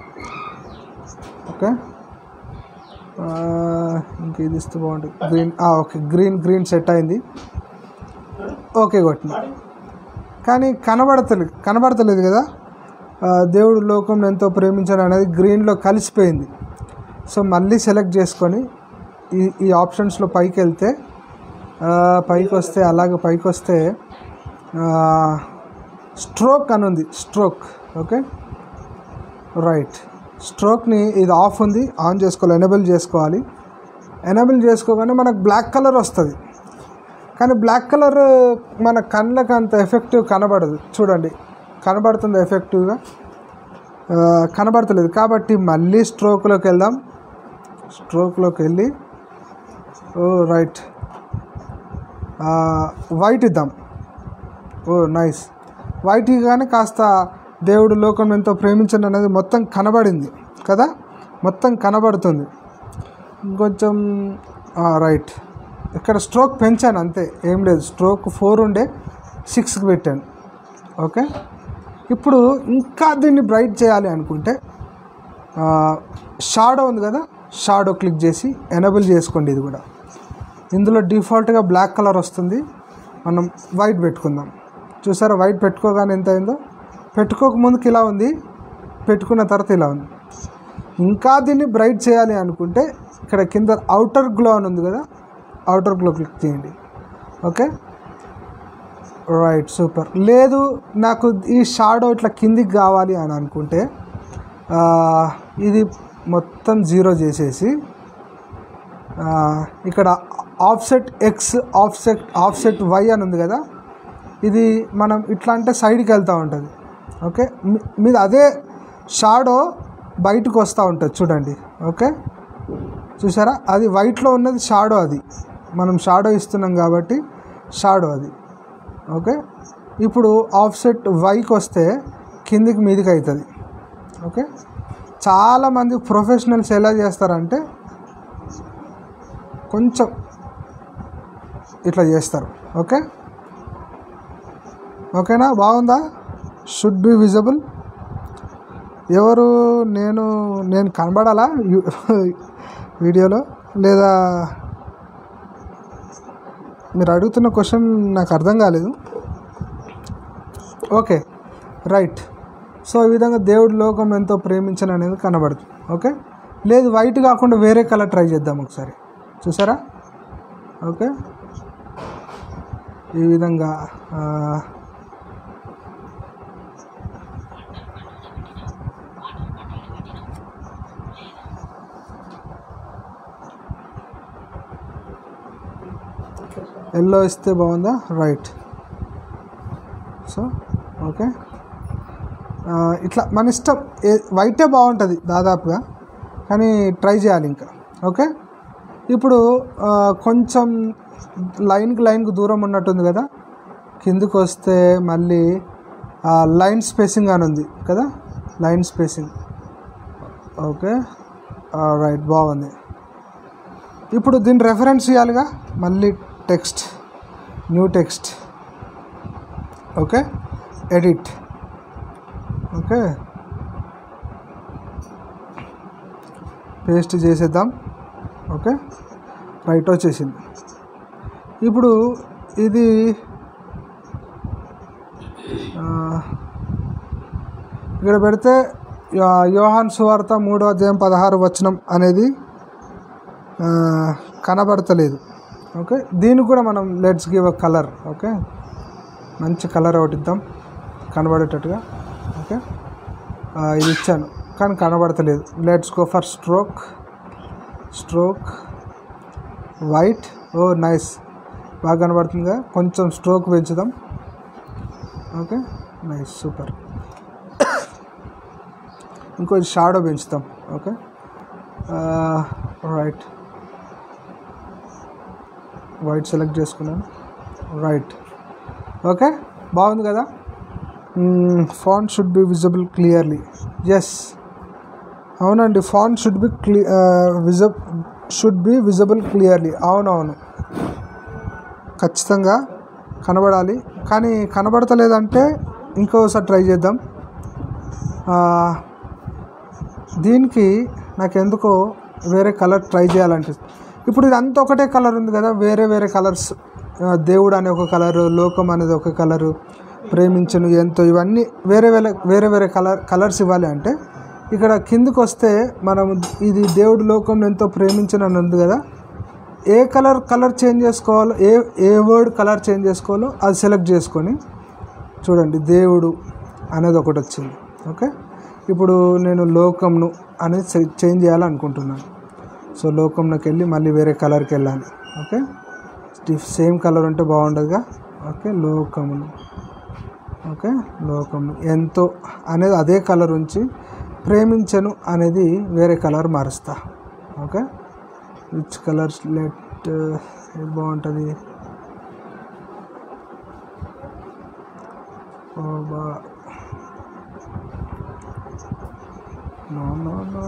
ఓకే ఆ, ఇంకా ఇది ఇస్తే బాగుంటుంది green okay green green set అయింది ఓకే కొట్టిన కానీ కనబడతలేదు కనబడతలేదు కదా ఆ, దేవుడు లోకం ఎంతో ప్రేమించాడు అనేది గ్రీన్లో కలిసిపోయింది సో మళ్ళీ సెలెక్ట్ చేసుకొని ఈ ఈ ఆప్షన్స్లో పైకి వెళ్తే ఆ, పైకి వస్తే అలాగే పైకి వస్తే స్ట్రోక్ అని ఉంది స్ట్రోక్ ఓకే రైట్ స్ట్రోక్ని ఇది ఆఫ్ ఉంది ఆన్ చేసుకోవాలి ఎనేబుల్ చేసుకోవాలి ఎనేబుల్ చేసుకోగానే మనకు బ్లాక్ కలర్ వస్తుంది కానీ బ్లాక్ కలర్ మన కళ్ళకి అంత ఎఫెక్టివ్ కనబడదు చూడండి కనబడుతుంది ఎఫెక్టివ్గా ఆ, కనబడతలేదు కాబట్టి మళ్ళీ స్ట్రోక్లోకి వెళ్దాం స్ట్రోక్లోకి వెళ్ళి ఓ రైట్ వైట్ ఇద్దాం ఓ నైస్ వైట్ ఇవ్వగానే కాస్త దేవుడు లోకం ఎంతో ప్రేమించండి అనేది మొత్తం కనబడింది కదా మొత్తం కనబడుతుంది ఇంకొంచెం రైట్ ఇక్కడ స్ట్రోక్ పెంచాను అంతే ఏం లేదు స్ట్రోక్ ఫోర్ ఉండే సిక్స్కి పెట్టాను ఓకే ఇప్పుడు ఇంకా దీన్ని బ్రైట్ చేయాలి అనుకుంటే షాడో ఉంది కదా షాడో క్లిక్ చేసి ఎనబుల్ చేసుకోండి ఇది కూడా ఇందులో డిఫాల్ట్గా బ్లాక్ కలర్ వస్తుంది మనం వైట్ పెట్టుకుందాం చూసారా వైట్ పెట్టుకోగానే ఎంత అయిందో పెట్టుకోక ముందుకు ఇలా ఉంది పెట్టుకున్న తర్వాత ఇలా ఉంది ఇంకా దీన్ని బ్రైట్ చేయాలి అనుకుంటే ఇక్కడ కింద అవుటర్ గ్లో అని ఉంది కదా అవుటర్ గ్లో క్లిక్ చేయండి ఓకే రైట్ సూపర్ లేదు నాకు ఈ షాడో ఇట్లా కిందికి కావాలి అని అనుకుంటే ఆ, ఇది మొత్తం జీరో చేసేసి ఆ, ఇక్కడ offset X offset offset Y అని ఉంది కదా ఇది మనం ఇట్లా అంటే సైడ్కి వెళ్తూ ఉంటుంది ఓకే మీ- మీది అదే షాడో బయటకు వస్తూ ఉంటుంది చూడండి ఓకే చూసారా అది వైట్లో ఉన్నది షాడో అది మనం షాడో ఇస్తున్నాం కాబట్టి షాడో అది ఓకే ఇప్పుడు ఆఫ్సెట్ వైకి వస్తే కిందికి మీదికి అవుతుంది ఓకే చాలామంది ప్రొఫెషనల్స్ ఎలా చేస్తారంటే కొంచెం ఇట్లా చేస్తారు ఓకే ఓకేనా బాగుందా షుడ్ బి విజిబుల్ ఎవరు నేను నేను కనబడాలా యు- వీడియోలో లేదా మీరు అడుగుతున్న క్వశ్చన్ నాకు అర్థం కాలేదు ఓకే రైట్ సో ఈ విధంగా దేవుడి లోకం ఎంతో ప్రేమించను అనేది కనబడుతుంది ఓకే లేదు వైట్ కాకుండా వేరే కలర్ ట్రై చేద్దాం ఒకసారి చూసారా ఓకే ఈ విధంగా ఆ, ఎల్లో ఇస్తే బాగుందా రైట్ సో ఓకే ఆ, ఇట్లా మన ఇష్టం ఏ వైటే బాగుంటుంది దాదాపుగా కానీ ట్రై చేయాలి ఇంకా ఓకే ఇప్పుడు ఆ, కొంచెం లైన్కి లైన్కి దూరం ఉన్నట్టుంది కదా కిందికి వస్తే మళ్ళీ లైన్ స్పేసింగ్ అని ఉంది కదా లైన్ స్పేసింగ్ ఓకే రైట్ బాగుంది ఇప్పుడు దీని రెఫరెన్స్ ఇవ్వాలిగా మళ్ళీ text new text okay edit okay paste చేసేద్దాం ఓకే రైట్ వచ్చేసింది ఇప్పుడు ఇది ఆ, ఇక్కడ పెడితే యో- యోహాన్ సువార్త మూడో అధ్యాయం పదహారు వచనం అనేది ఆ, కనబడతలేదు ఓకే దీనికి కూడా మనం let's give a colour okay మంచి కలర్ ఒకటి ఇద్దాం కనబడేటట్టుగా ఓకే ఆ, ఇది ఇచ్చాను కానీ కనబడతలేదు let's go for stroke stroke white oh nice బాగా కనబడుతుందిగా కొంచెం స్ట్రోక్ పెంచుదాం ఓకే నైస్ సూపర్ ఇంకొంచెం షాడో పెంచుతాం ఓకే రైట్ వైట్ సెలెక్ట్ చేసుకున్నాను రైట్ ఓకే బాగుంది కదా font should be visible clearly yes అవునండి ఫాంట్ షుడ్ బి క్లీ విజబ్ షుడ్ బి విజిబుల్ క్లియర్లీ అవునవును ఖచ్చితంగా కనబడాలి కానీ కనబడతలేదంటే ఇంకోసారి ట్రై చేద్దాం ఆ, దీనికి నాకు ఎందుకో వేరే కలర్ ట్రై చేయాలనిపిస్తుంది ఇప్పుడు ఇదంతా ఒకటే కలర్ ఉంది కదా వేరే వేరే కలర్స్ దేవుడు అనే ఒక కలరు లోకం అనేది ఒక కలరు ప్రేమించను ఎంతో ఇవన్నీ వేరే వేరే వేరే వేరే కలర్ కలర్స్ ఇవ్వాలి అంటే ఇక్కడ కిందికి వస్తే మనం ఇది దేవుడు లోకం ఎంతో ప్రేమించను అని ఉంది కదా ఏ కలర్ కలర్ చేంజ్ చేసుకోవాలో ఏ ఏ వర్డ్ కలర్ చేంజ్ చేసుకోవాలో అది సెలెక్ట్ చేసుకొని చూడండి దేవుడు అనేది ఒకటి వచ్చింది ఓకే ఇప్పుడు నేను లోకంను అనేది చే- చేంజ్ చేయాలనుకుంటున్నాను సో లోకంలోకి వెళ్ళి మళ్ళీ వేరే కలర్కి వెళ్ళాలి ఓకే స్టిఫ్ సేమ్ కలర్ ఉంటే బాగుండదుగా ఓకే లోకమును ఓకే లోకము ఎంతో అనేది అదే కలర్ ఉంచి ప్రేమించను అనేది వేరే కలర్ మారుస్తా ఓకే విచ్ కలర్స్ లెట్ ఏది బాగుంటుంది ఓ బా నో నో నో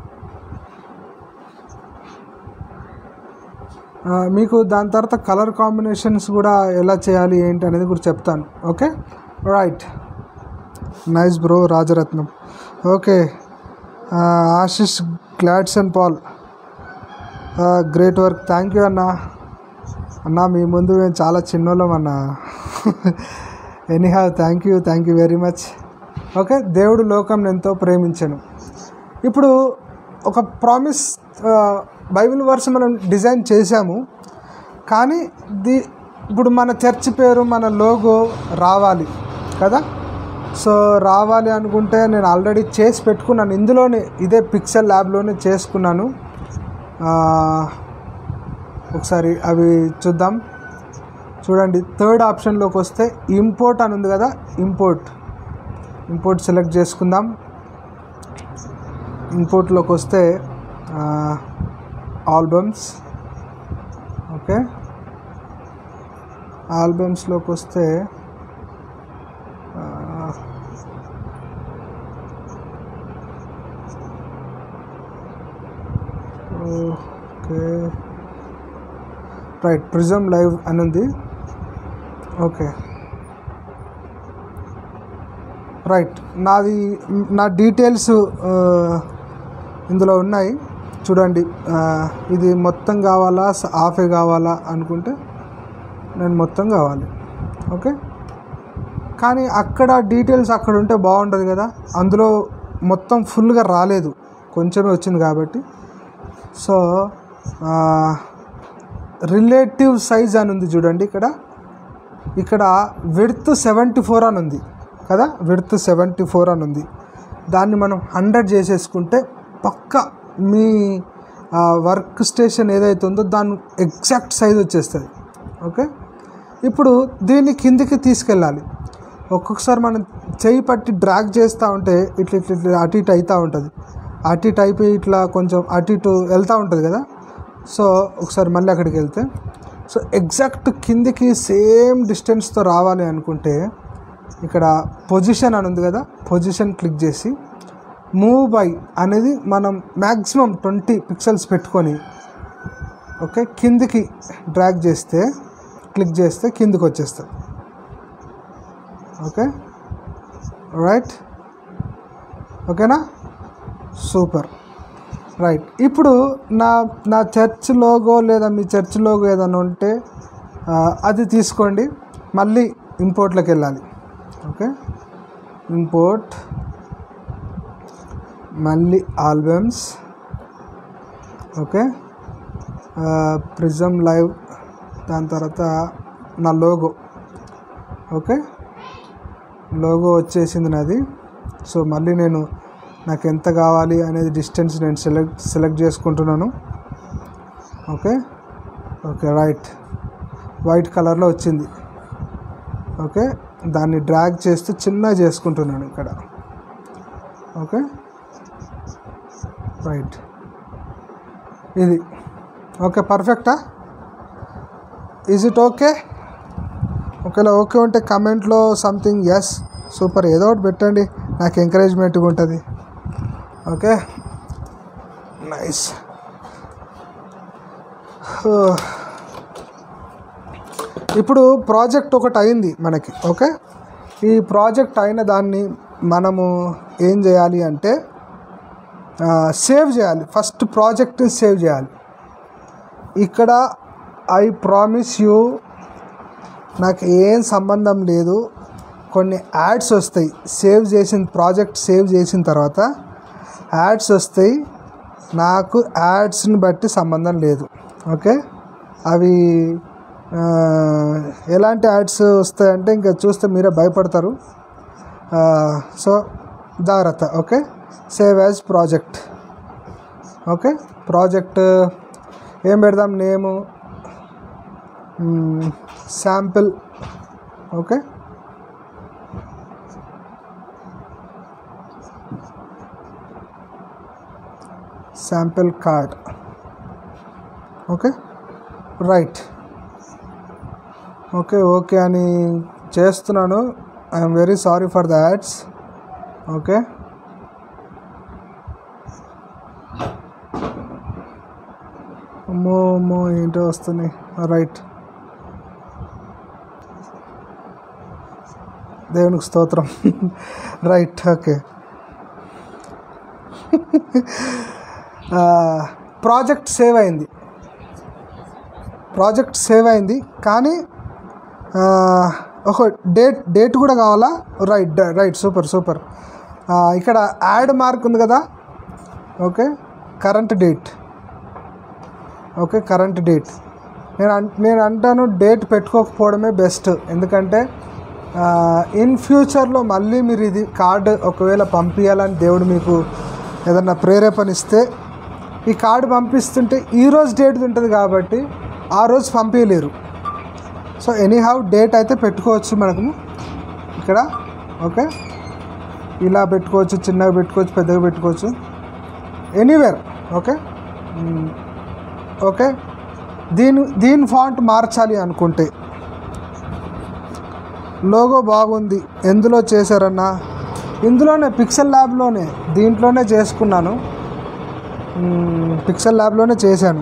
మీకు దాని తర్వాత కలర్ కాంబినేషన్స్ కూడా ఎలా చేయాలి ఏంటి అనేది కూడా చెప్తాను okay right nice bro Rajaratnam okay Ashish Gladys and Paul great work thank you అన్న అన్న మీ ముందు మేము చాలా చిన్నోళ్ళం అన్న any have thank you thank you very much okay దేవుడు లోకం ఎంతో ప్రేమించను ఇప్పుడు ఒక ప్రామిస్ బైబిల్ వర్స్ మనం డిజైన్ చేశాము కానీ ది ఇప్పుడు మన చర్చ్ పేరు మన లోగో రావాలి కదా సో రావాలి అనుకుంటే నేను ఆల్రెడీ చేసి పెట్టుకున్నాను ఇందులోనే ఇదే పిక్సెల్ ల్యాబ్లోనే చేసుకున్నాను ఆ, ఒకసారి అవి చూద్దాం చూడండి థర్డ్ ఆప్షన్లోకి వస్తే ఇంపోర్ట్ అని ఉంది కదా ఇంపోర్ట్ ఇంపోర్ట్ సెలెక్ట్ చేసుకుందాం ఇంపోర్ట్లోకి వస్తే ఆల్బమ్స్ ఓకే ఆల్బమ్స్లోకి వస్తే ఆ, ఓకే రైట్ ప్రిజమ్ లైవ్ అని ఉంది ఓకే రైట్ నాది నా డీటెయిల్స్ ఆ, ఇందులో ఉన్నాయి చూడండి ఆ, ఇది మొత్తం కావాలా స- హాఫే కావాలా అనుకుంటే నేను మొత్తం కావాలి ఓకే కానీ అక్కడ డీటెయిల్స్ అక్కడ ఉంటే బాగుంటుంది కదా అందులో మొత్తం ఫుల్గా రాలేదు కొంచెమే వచ్చింది కాబట్టి సో రిలేటివ్ సైజ్ అని ఉంది చూడండి ఇక్కడ ఇక్కడ విడ్త్ సెవెంటీ ఫోర్ అని ఉంది కదా విడ్త్ సెవెంటీ ఫోర్ అని ఉంది దాన్ని మనం హండ్రెడ్ చేసేసుకుంటే పక్క మీ వర్క్ స్టేషన్ ఏదైతే ఉందో దాని ఎగ్జాక్ట్ సైజ్ వచ్చేస్తుంది ఓకే ఇప్పుడు దీన్ని కిందికి తీసుకెళ్ళాలి ఒక్కొక్కసారి మనం చేయి పట్టి డ్రాగ్ చేస్తూ ఉంటే ఇట్లా ఇట్లా ఇట్లా అటు ఇటు అవుతూ ఉంటుంది అటు ఇటు అయిపోయి ఇట్లా కొంచెం అటు ఇటు వెళ్తూ ఉంటుంది కదా సో ఒకసారి మళ్ళీ అక్కడికి వెళ్తే సో ఎగ్జాక్ట్ కిందికి సేమ్ డిస్టెన్స్తో రావాలి అనుకుంటే ఇక్కడ పొజిషన్ అని ఉంది కదా పొజిషన్ క్లిక్ చేసి మూవ్ బై అనేది మనం మ్యాక్సిమం ట్వంటీ పిక్సెల్స్ పెట్టుకొని ఓకే కిందికి డ్రాగ్ చేస్తే క్లిక్ చేస్తే కిందికి వచ్చేస్తుంది ఓకే రైట్ ఓకేనా సూపర్ రైట్ ఇప్పుడు నా నా చర్చ్ లోగో లేదా మీ చర్చ్ లోగో ఏదైనా ఉంటే ఆ, అది తీసుకోండి మళ్ళీ ఇంపోర్ట్లోకి వెళ్ళాలి ఓకే ఇంపోర్ట్ మళ్ళీ ఆల్బమ్స్ ఓకే ప్రిజమ్ లైవ్ దాని తర్వాత నా లోగో ఓకే లోగో వచ్చేసింది నాది సో మళ్ళీ నేను నాకు ఎంత కావాలి అనేది డిస్టెన్స్ నేను సెలెక్ట్ సెలెక్ట్ చేసుకుంటున్నాను ఓకే ఓకే రైట్ వైట్ కలర్లో వచ్చింది ఓకే దాన్ని డ్రాగ్ చేస్తూ చిన్నగా చేసుకుంటున్నాను ఇక్కడ ఓకే రైట్ ఇది ఓకే పర్ఫెక్టా ఈజ్ ఇట్ ఓకే ఒకవేళ ఓకే ఉంటే కమెంట్లో సంథింగ్ ఎస్ సూపర్ ఏదో ఒకటి పెట్టండి నాకు ఎంకరేజ్మెంట్గా ఉంటుంది ఓకే నైస్ ఇప్పుడు ప్రాజెక్ట్ ఒకటి అయింది మనకి ఓకే ఈ ప్రాజెక్ట్ అయిన దాన్ని మనము ఏం చేయాలి అంటే సేవ్ చేయాలి ఫస్ట్ ప్రాజెక్ట్ని సేవ్ చేయాలి ఇక్కడ ఐ ప్రామిస్ యూ నాకు ఏం సంబంధం లేదు కొన్ని యాడ్స్ వస్తాయి సేవ్ చేసిన ప్రాజెక్ట్ సేవ్ చేసిన తర్వాత యాడ్స్ వస్తాయి నాకు యాడ్స్ని బట్టి సంబంధం లేదు ఓకే అవి ఆ, ఎలాంటి యాడ్స్ వస్తాయంటే ఇంకా చూస్తే మీరే భయపడతారు ఆ, సో జాగ్రత్త okay save as project okay project ఏం పెడదాం name sample okay sample card okay right okay okay అని చేస్తున్నాను I'm very sorry for the ads okay అమ్మో అమ్మో ఏంటో వస్తున్నాయి రైట్ దేవునికి స్తోత్రం రైట్ ఓకే ప్రాజెక్ట్ సేవ్ అయింది ప్రాజెక్ట్ సేవ్ అయింది కానీ ఆ, ఒక డేట్ డేట్ కూడా కావాలా రైట్ రైట్ సూపర్ సూపర్ ఆ, ఇక్కడ యాడ్ మార్క్ ఉంది కదా okay current date okay current date నేను అన్ నేను అంటాను డేట్ పెట్టుకోకపోవడమే బెస్ట్ ఎందుకంటే ఇన్ ఫ్యూచర్లో మళ్ళీ మీరు ఇది కార్డు ఒకవేళ పంపించాలని దేవుడు మీకు ఏదన్నా ప్రేరేపణ ఇస్తే ఈ కార్డు పంపిస్తుంటే ఈ రోజు డేట్ ఉంటుంది కాబట్టి ఆ రోజు పంపించలేరు సో ఎనీ హౌ డేట్ అయితే పెట్టుకోవచ్చు మనకు ఇక్కడ ఓకే ఇలా పెట్టుకోవచ్చు చిన్నగా పెట్టుకోవచ్చు పెద్దగా పెట్టుకోవచ్చు ఎనీవేర్ ఓకే మ్, ఓకే దీని దీని ఫాంట్ మార్చాలి అనుకుంటే లోగో బాగుంది ఎందులో చేశారన్నా ఇందులోనే పిక్సెల్ ల్యాబ్లోనే దీంట్లోనే చేసుకున్నాను మ్, పిక్సెల్ ల్యాబ్లోనే చేశాను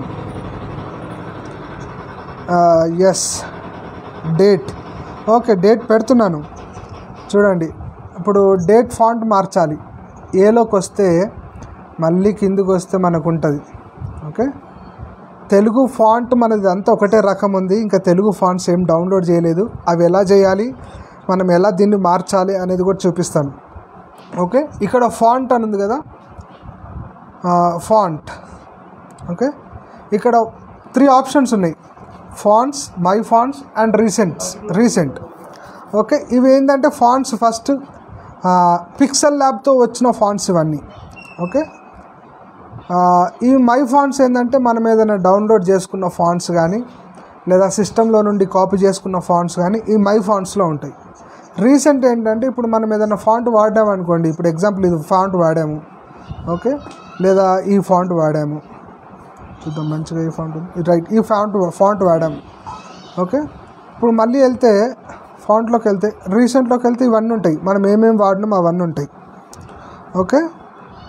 ఎస్ డేట్ ఓకే డేట్ పెడుతున్నాను చూడండి ఇప్పుడు డేట్ ఫాంట్ మార్చాలి ఏలోకి వస్తే మళ్ళీ కిందికి వస్తే మనకు ఉంటుంది ఓకే తెలుగు ఫాంట్ మనది అంతా ఒకటే రకం ఉంది ఇంకా తెలుగు ఫాంట్స్ ఏం డౌన్లోడ్ చేయలేదు అవి ఎలా చేయాలి మనం ఎలా దీన్ని మార్చాలి అనేది కూడా చూపిస్తాను ఓకే ఇక్కడ ఫాంట్ అని ఉంది కదా ఫాంట్ ఓకే ఇక్కడ త్రీ ఆప్షన్స్ ఉన్నాయి fonts my fonts and recents recent okay ఇవి ఏంటంటే ఫాంట్స్ ఫస్ట్ పిక్సెల్ ల్యాబ్తో వచ్చిన ఫాంట్స్ ఇవన్నీ ఓకే ఆ, ఈ మై ఫాంట్స్ ఏంటంటే మనం ఏదైనా డౌన్లోడ్ చేసుకున్న ఫాంట్స్ కానీ లేదా సిస్టంలో నుండి కాపీ చేసుకున్న ఫాంట్స్ కానీ ఈ మై ఫాంట్స్లో ఉంటాయి రీసెంట్ ఏంటంటే ఇప్పుడు మనం ఏదైనా ఫాంట్ వాడాము అనుకోండి ఇప్పుడు ఎగ్జాంపుల్ ఇది ఫాంట్ వాడాము ఓకే లేదా ఈ ఫాంట్ వాడాము చూద్దాం మంచిగా ఈ ఫాంట్ ఉంది రైట్ ఈ ఫాంట్ ఫాంట్ వాడాము ఓకే ఇప్పుడు మళ్ళీ వెళ్తే ఫాంట్లోకి వెళ్తే రీసెంట్లోకి వెళ్తే ఇవన్నీ ఉంటాయి మనం ఏమేమి వాడినాం అవన్నీ ఉంటాయి okay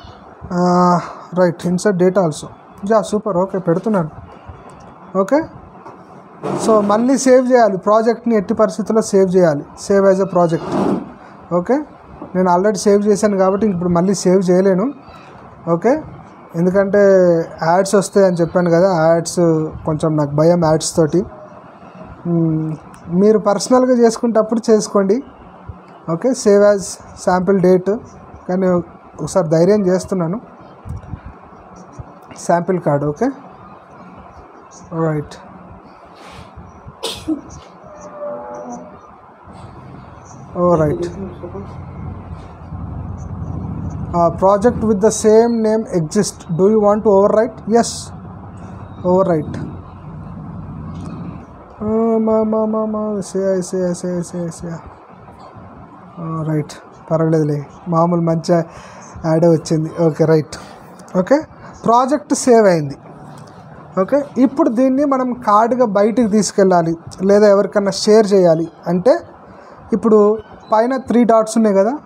right insert data also జా సూపర్ ఓకే పెడుతున్నాను ఓకే సో మళ్ళీ సేవ్ చేయాలి ప్రాజెక్ట్ని ఎట్టి పరిస్థితుల్లో సేవ్ చేయాలి save as a project okay నేను ఆల్రెడీ సేవ్ చేశాను కాబట్టి ఇప్పుడు మళ్ళీ సేవ్ చేయలేను ఓకే ఎందుకంటే యాడ్స్ వస్తాయి అని చెప్పాను కదా యాడ్స్ కొంచెం నాకు భయం యాడ్స్ తోటి మ్మ్, మీరు పర్సనల్గా చేసుకుంటప్పుడు చేసుకోండి okay save as sample date కానీ ఒకసారి ధైర్యం చేస్తున్నాను sample card okay right oh right project with the same name exist do you want to overwrite yes overwrite మా మా మా మా సే సే సే సే సే రైట్ పర్వాలేదులే మామూలు మంచి యాడే వచ్చింది okay right okay project save అయింది ఓకే ఇప్పుడు దీన్ని మనం కార్డుగా బయటికి తీసుకెళ్ళాలి లేదా ఎవరికన్నా షేర్ చేయాలి అంటే ఇప్పుడు పైన త్రీ డాట్స్ ఉన్నాయి కదా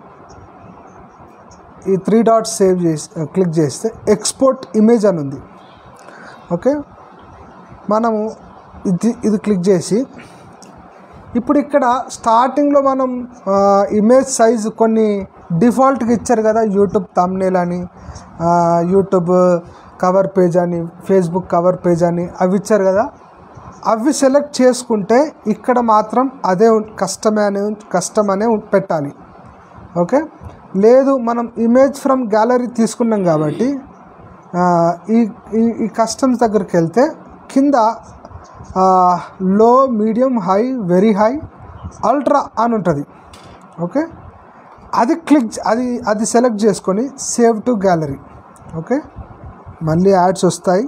ఈ త్రీ డాట్స్ సేవ్ చేసి క్లిక్ చేస్తే ఎక్స్పోర్ట్ ఇమేజ్ అని ఉంది ఓకే మనము ఇది ఇది క్లిక్ చేసి ఇప్పుడు ఇక్కడ స్టార్టింగ్లో మనం ఇమేజ్ సైజ్ కొన్ని డిఫాల్ట్గా ఇచ్చారు కదా యూట్యూబ్ తమ్నేల్ అని ఆ, యూట్యూబ్ కవర్ పేజ్ అని ఫేస్బుక్ కవర్ పేజ్ అని అవి ఇచ్చారు కదా అవి సెలెక్ట్ చేసుకుంటే ఇక్కడ మాత్రం అదే కష్టమే అనే కష్టం అనే ఉం- పెట్టాలి ఓకే లేదు మనం ఇమేజ్ ఫ్రమ్ గ్యాలరీ తీసుకున్నాం కాబట్టి ఆ, ఈ ఈ ఈ కస్టమ్స్ దగ్గరికి వెళ్తే కింద low medium high very high ultra అని ఉంటుంది ఓకే అది క్లిక్ అది అది సెలెక్ట్ చేసుకొని సేవ్ టు గ్యాలరీ ఓకే మళ్ళీ యాడ్స్ వస్తాయి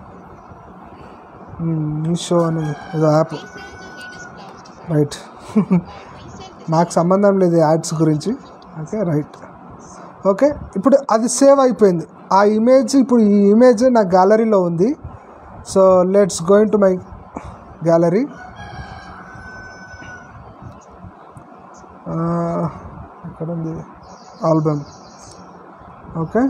మీషో అని ఏదో యాప్ రైట్ నాకు సంబంధం లేదు యాడ్స్ గురించి ఓకే రైట్ ఓకే ఇప్పుడు అది సేవ్ అయిపోయింది ఆ ఇమేజ్ ఇప్పుడు ఈ ఇమేజ్ నా గ్యాలరీలో ఉంది so let's going to my gallery ఎక్కడ ఉంది ఆల్బమ్ ఓకే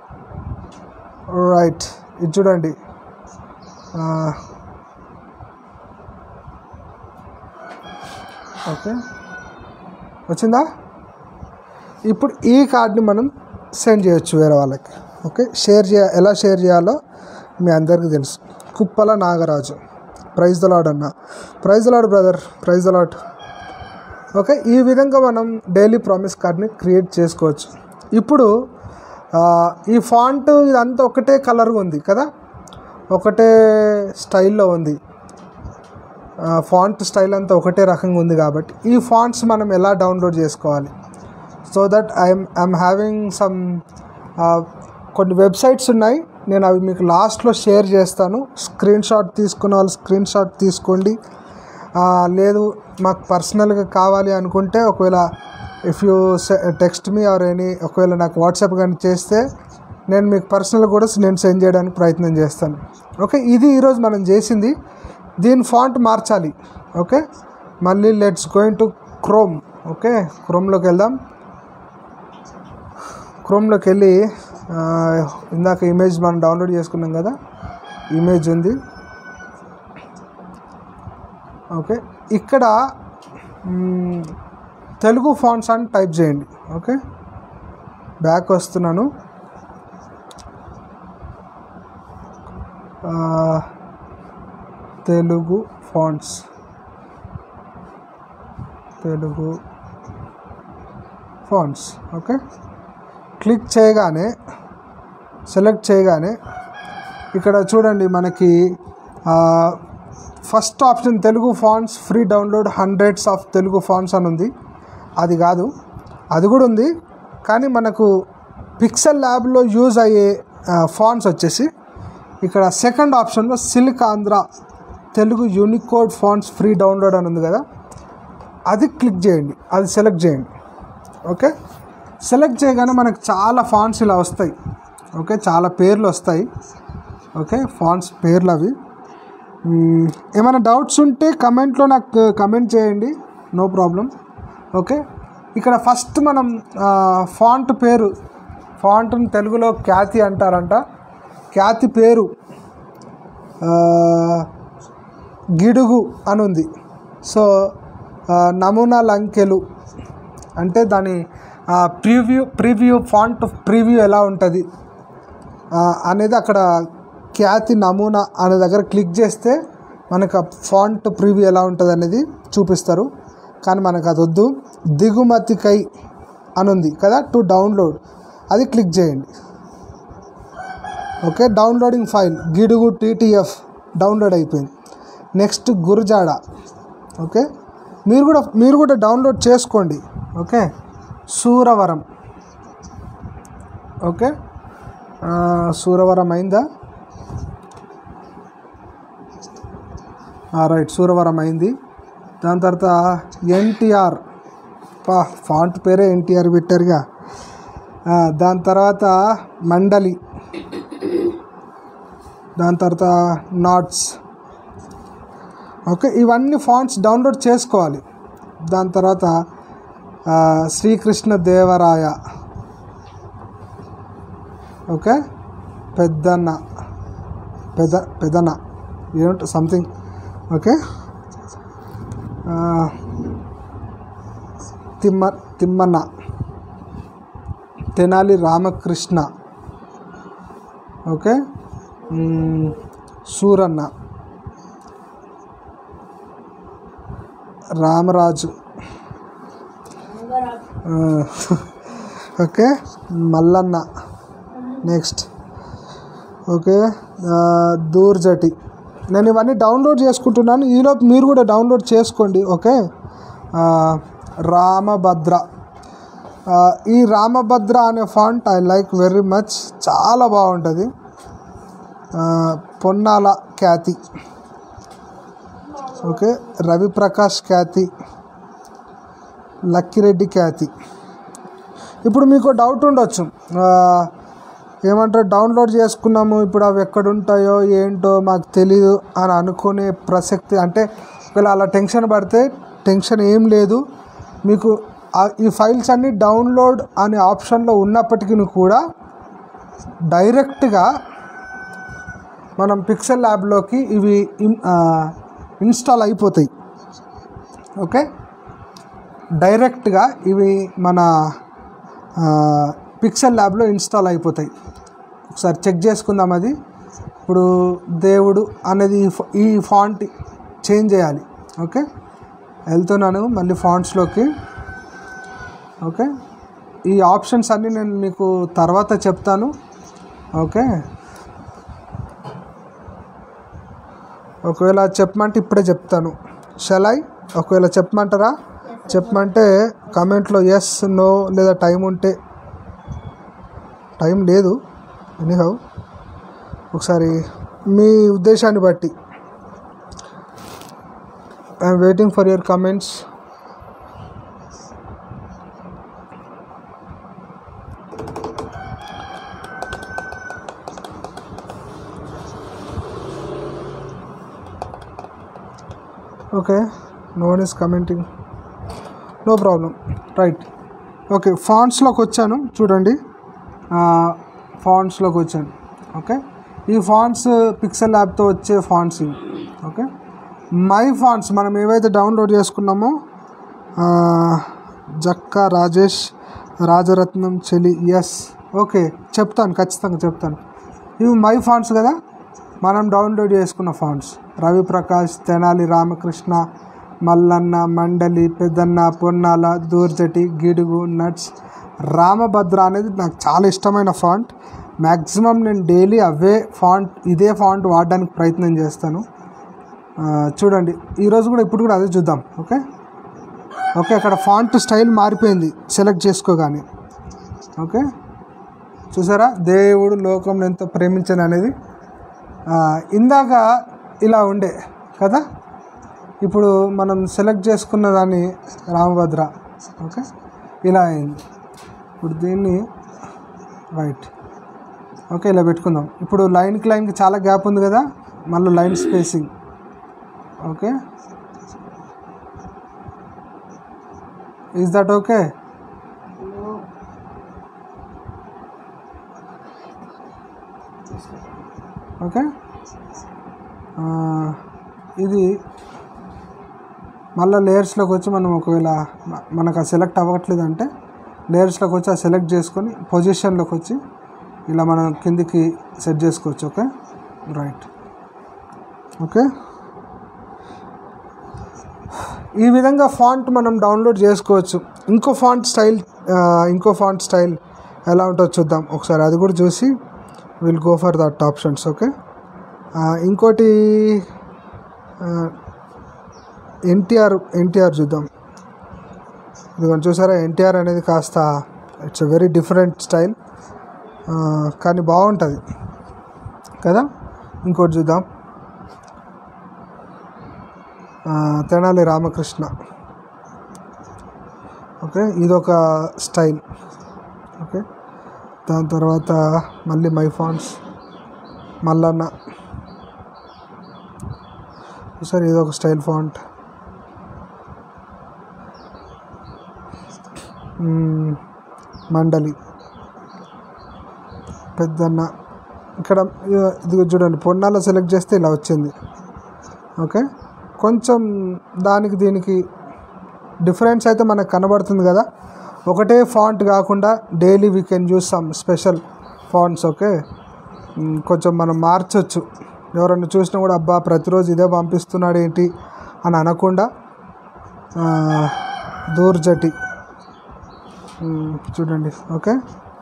రైట్ ఇది చూడండి ఆ, ఓకే వచ్చిందా ఇప్పుడు ఈ కార్డ్ని మనం సెండ్ చేయొచ్చు వేరే వాళ్ళకి ఓకే షేర్ చేయ ఎలా షేర్ చేయాలో మీ అందరికీ తెలుసు కుప్పల నాగరాజు ప్రైజ్ దలాడ్ అన్న praise the Lord brother praise the Lord okay ఈ విధంగా మనం డైలీ ప్రామిస్ కార్డ్ని క్రియేట్ చేసుకోవచ్చు ఇప్పుడు ఆ, ఈ ఫాంట్ ఇదంతా ఒకటే కలర్గా ఉంది కదా ఒకటే స్టైల్లో ఉంది ఫాంట్ స్టైల్ అంతా ఒకటే రకంగా ఉంది కాబట్టి ఈ ఫాంట్స్ మనం ఎలా డౌన్లోడ్ చేసుకోవాలి so that I'm I'm having some కొన్ని వెబ్సైట్స్ ఉన్నాయి నేను అవి మీకు లాస్ట్లో షేర్ చేస్తాను స్క్రీన్ షాట్ తీసుకున్న వాళ్ళు స్క్రీన్ షాట్ తీసుకోండి ఆ, లేదు మాకు పర్సనల్గా కావాలి అనుకుంటే ఒకవేళ if you text me or any ఒకవేళ నాకు వాట్సాప్ కానీ చేస్తే నేను మీకు పర్సనల్ కూడా నేను సెండ్ చేయడానికి ప్రయత్నం చేస్తాను ఓకే ఇది ఈరోజు మనం చేసింది దీని ఫాంట్ మార్చాలి ఓకే మళ్ళీ let's going to Chrome okay క్రోమ్లోకి వెళ్దాం క్రోమ్లోకి వెళ్ళి ఆ, ఇందాక ఇమేజ్ మనం డౌన్లోడ్ చేసుకున్నాం కదా ఇమేజ్ ఉంది ఓకే ఇక్కడ మ్, తెలుగు ఫాంట్స్ అని టైప్ చేయండి ఓకే బ్యాక్ వస్తున్నాను ఆ, Telugu fonts Telugu fonts okay click చేయగానే సెలెక్ట్ చేయగానే ఇక్కడ చూడండి మనకి first option Telugu fonts free download hundreds of Telugu fonts అని ఉంది అది కాదు అది కూడా ఉంది కానీ మనకు పిక్సెల్ ల్యాబ్లో యూజ్ అయ్యే ఫాంట్స్ వచ్చేసి ఇక్కడ సెకండ్ ఆప్షన్లో silk Andhra Telugu Unicode fonts free download అని ఉంది కదా అది క్లిక్ చేయండి అది సెలెక్ట్ చేయండి ఓకే సెలెక్ట్ చేయగానే మనకు చాలా ఫాంట్స్ ఇలా వస్తాయి ఓకే చాలా పేర్లు వస్తాయి ఓకే ఫాంట్స్ పేర్లు అవి మ్మ్, ఏమైనా డౌట్స్ ఉంటే కమెంట్లో నాకు కమెంట్ చేయండి నో ప్రాబ్లం ఓకే ఇక్కడ ఫస్ట్ మనం ఫాంట్ పేరు ఫాంట్ని తెలుగులో ఖ్యాతి అంటారంట ఖ్యాతి పేరు ఆ, గిడుగు అని ఉంది సో ఆ, నమూనా లంకెలు అంటే దాని ప్రివ్యూ ప్రివ్యూ ఫాంట్ ప్రివ్యూ ఎలా ఉంటుంది ఆ, అనేది అక్కడ ఖ్యాతి నమూనా అనే దగ్గర క్లిక్ చేస్తే మనకు ఆ ఫాంట్ ప్రివ్యూ ఎలా ఉంటుంది అనేది చూపిస్తారు కానీ మనకు అది వద్దు దిగుమతికై అని ఉంది కదా టు డౌన్లోడ్ అది క్లిక్ చేయండి okay downloading file Gidugu TTF download అయిపోయింది నెక్స్ట్ గురుజాడ ఓకే మీరు కూడా మీరు కూడా డౌన్లోడ్ చేసుకోండి ఓకే సూరవరం ఓకే ఆ, సూరవరం అయిందా రైట్ సూరవరం అయింది దాని తర్వాత ఎన్టీఆర్ పా ఫాంట్ పేరే ఎన్టీఆర్ పెట్టారుగా ఆ, దాని తర్వాత మండలి దాని తర్వాత నాట్స్ ఓకే ఇవన్నీ ఫాంట్స్ డౌన్లోడ్ చేసుకోవాలి దాని తర్వాత ఆ, శ్రీకృష్ణ దేవరాయ ఓకే పెద్దన్న పెద పెదన ఏమిటి సంథింగ్ ఓకే ఆ, తిమ్మ తిమ్మన్న తెనాలి రామకృష్ణ ఓకే మ్మ్, సూరన్న రామరాజు ఆ, ఓకే మల్లన్న నెక్స్ట్ ఓకే ఆ, దూర్జటి నేను ఇవన్నీ డౌన్లోడ్ చేసుకుంటున్నాను ఈలోపు మీరు కూడా డౌన్లోడ్ చేసుకోండి ఓకే ఆ, రామభద్ర ఆ, ఈ రామభద్ర అనే font I like very much చాలా బాగుంటుంది ఆ, పొన్నాల ఖ్యాతి ఓకే రవిప్రకాష్ ఖ్యాతి లక్కిరెడ్డి ఖ్యాతి ఇప్పుడు మీకు డౌట్ ఉండొచ్చు ఆ, ఏమంటారు డౌన్లోడ్ చేసుకున్నాము ఇప్పుడు అవి ఎక్కడ ఉంటాయో ఏంటో మాకు తెలియదు అని అనుకునే ప్రసక్తి అంటే ఒకవేళ అలా టెన్షన్ పడితే టెన్షన్ ఏం లేదు మీకు ఆ- ఈ ఫైల్స్ అన్నీ డౌన్లోడ్ అనే ఆప్షన్లో ఉన్నప్పటికీ కూడా డైరెక్ట్గా మనం పిక్సెల్ ల్యాబ్లోకి ఇవి ఇన్- ఆ, ఇన్స్టాల్ అయిపోతాయి ఓకే డైరెక్ట్గా ఇవి మన ఆ, పిక్సెల్ ల్యాబ్లో ఇన్స్టాల్ అయిపోతాయి ఒకసారి చెక్ చేసుకుందాం అది ఇప్పుడు దేవుడు అనేది ఈ ఫ- ఈ ఫాంట్ చేంజ్ చేయాలి ఓకే వెళ్తున్నాను మళ్ళీ ఫాంట్స్లోకి ఓకే ఈ ఆప్షన్స్ అన్నీ నేను మీకు తర్వాత చెప్తాను ఓకే ఒకవేళ చెప్పమంటే ఇప్పుడే చెప్తాను షెలై ఒకవేళ చెప్పమంటారా చెప్పమంటే కమెంట్లో ఎస్ నో లేదా టైం ఉంటే టైం లేదు ఎనీహౌ ఒకసారి మీ ఉద్దేశాన్ని బట్టి I'm waiting for your comments okay no one is commenting no problem right okay ఫాంట్స్లోకి వచ్చాను చూడండి ఫాంట్స్లోకి వచ్చాను ఓకే ఈ ఫాంట్స్ పిక్సెల్ యాప్తో వచ్చే ఫాంట్స్ ఇవి ఓకే మై ఫాంట్స్ మనం ఏవైతే డౌన్లోడ్ చేసుకున్నామో ఆ, జక్కా రాజేష్ రాజరత్నం చెలి ఎస్ ఓకే చెప్తాను ఖచ్చితంగా చెప్తాను ఇవి మై ఫాంట్స్ కదా మనం డౌన్లోడ్ చేసుకున్న ఫాంట్స్ రవిప్రకాష్ తెనాలి రామకృష్ణ మల్లన్న మండలి పెద్దన్న పొన్నాల దూర్జటి గిడుగు నట్స్ రామభద్ర అనేది నాకు చాలా ఇష్టమైన ఫాంట్ మ్యాక్సిమం నేను డైలీ అవే ఫాంట్ ఇదే ఫాంట్ వాడడానికి ప్రయత్నం చేస్తాను ఆ, చూడండి ఈరోజు కూడా ఇప్పుడు కూడా అదే చూద్దాం ఓకే ఓకే అక్కడ ఫాంట్ స్టైల్ మారిపోయింది సెలెక్ట్ చేసుకోగానే ఓకే చూసారా దేవుడు లోకం ఎంతో ప్రేమించను అనేది ఆ, ఇందాక ఇలా ఉండే కదా ఇప్పుడు మనం సెలెక్ట్ చేసుకున్న దాన్ని రామభద్ర ఓకే ఇలా అయింది ఇప్పుడు దీన్ని రైట్ ఓకే ఇలా పెట్టుకుందాం ఇప్పుడు లైన్కి లైన్కి చాలా గ్యాప్ ఉంది కదా మళ్ళీ line spacing okay is that okay okay ఆ, ఇది మళ్ళీ లేయర్స్లోకి వచ్చి మనం ఒకవేళ మ- మనకు ఆ సెలెక్ట్ అవ్వట్లేదు అంటే లేయర్స్లోకి వచ్చి ఆ సెలెక్ట్ చేసుకొని పొజిషన్లోకి వచ్చి ఇలా మనం కిందికి సెట్ చేసుకోవచ్చు ఓకే రైట్ ఓకే ఈ విధంగా ఫాంట్ మనం డౌన్లోడ్ చేసుకోవచ్చు ఇంకో ఫాంట్ స్టైల్ ఇంకో ఫాంట్ స్టైల్ ఎలా ఉంటుందో చూద్దాం ఒకసారి అది కూడా చూసి will go for that options okay ఇంకోటి ఎన్టీఆర్ ఎన్టీఆర్ చూద్దాం ఇది మనం చూసారా ఎన్టీఆర్ అనేది కాస్త it's a very different style కానీ బాగుంటుంది కదా ఇంకోటి చూద్దాం ఆ, తెనాలి రామకృష్ణ ఓకే ఇదొక స్టైల్ ఓకే దాని తర్వాత మళ్ళీ మై ఫాన్స్ మల్లన్న సరే ఇదొక స్టైల్ ఫాంట్ మ్మ్, మండలి పెద్దన్న ఇక్కడ ఇ- ఇది చూడండి పొన్నాల సెలెక్ట్ చేస్తే ఇలా వచ్చింది ఓకే కొంచెం దానికి దీనికి డిఫరెన్స్ అయితే మనకు కనబడుతుంది కదా ఒకటే ఫాంట్ కాకుండా daily we can use some special fonts okay మ్, కొంచెం మనం మార్చొచ్చు ఎవరన్నా చూసినా కూడా అబ్బా ప్రతిరోజు ఇదే పంపిస్తున్నాడు ఏంటి అని అనకుండా ఆ, దూర్జటి మ్, చూడండి ఓకే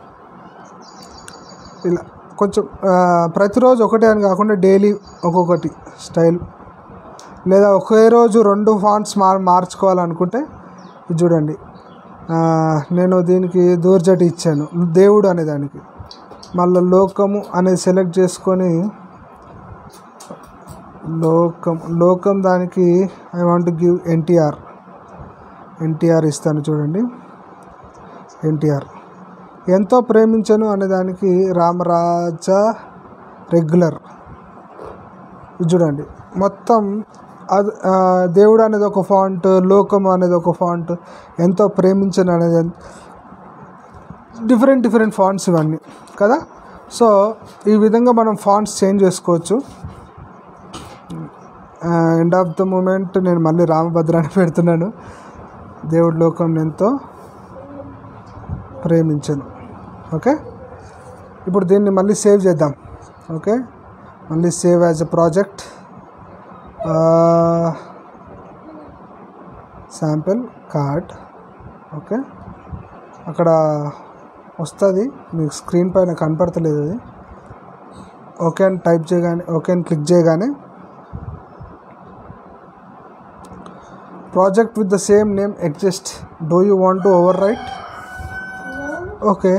ఇలా కొంచెం ఆ, ప్రతిరోజు ఒకటే అని కాకుండా డైలీ ఒక్కొక్కటి స్టైల్ లేదా ఒకే రోజు రెండు ఫాంట్స్ మార్ మార్చుకోవాలనుకుంటే ఇది చూడండి ఆ, నేను దీనికి దూర్జటి ఇచ్చాను దేవుడు అనే దానికి మళ్ళీ లోకము అనేది సెలెక్ట్ చేసుకొని లోకం లోకం దానికి I want give NTR NTR ఇస్తాను చూడండి ఎన్టీఆర్ ఎంతో ప్రేమించను అనే దానికి రామరాజ రెగ్యులర్ ఇది చూడండి మొత్తం అది ఆ, దేవుడు అనేది ఒక ఫాంట్ లోకము అనేది ఒక ఫాంట్ ఎంతో ప్రేమించను అనేది డిఫరెంట్ డిఫరెంట్ ఫాంట్స్ ఇవన్నీ కదా సో ఈ విధంగా మనం ఫాంట్స్ చేంజ్ చేసుకోవచ్చు ఎండ్ ఆఫ్ ద మూమెంట్ నేను మళ్ళీ రామభద్ర అని పెడుతున్నాను దేవుడి లోకం ఎంతో ప్రేమించను ఓకే ఇప్పుడు దీన్ని మళ్ళీ సేవ్ చేద్దాం ఓకే మళ్ళీ save as a project sample card okay అక్కడ వస్తుంది మీకు స్క్రీన్ పైన కనపడతలేదు అది ఓకే అని టైప్ చేయగానే ఓకే అని క్లిక్ చేయగానే project with the same name exist do you want to overwrite okay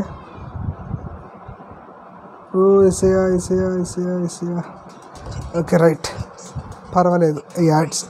oh Isaiah Isaiah Isaiah Isaiah okay right పర్వాలేదు ఈ యాడ్స్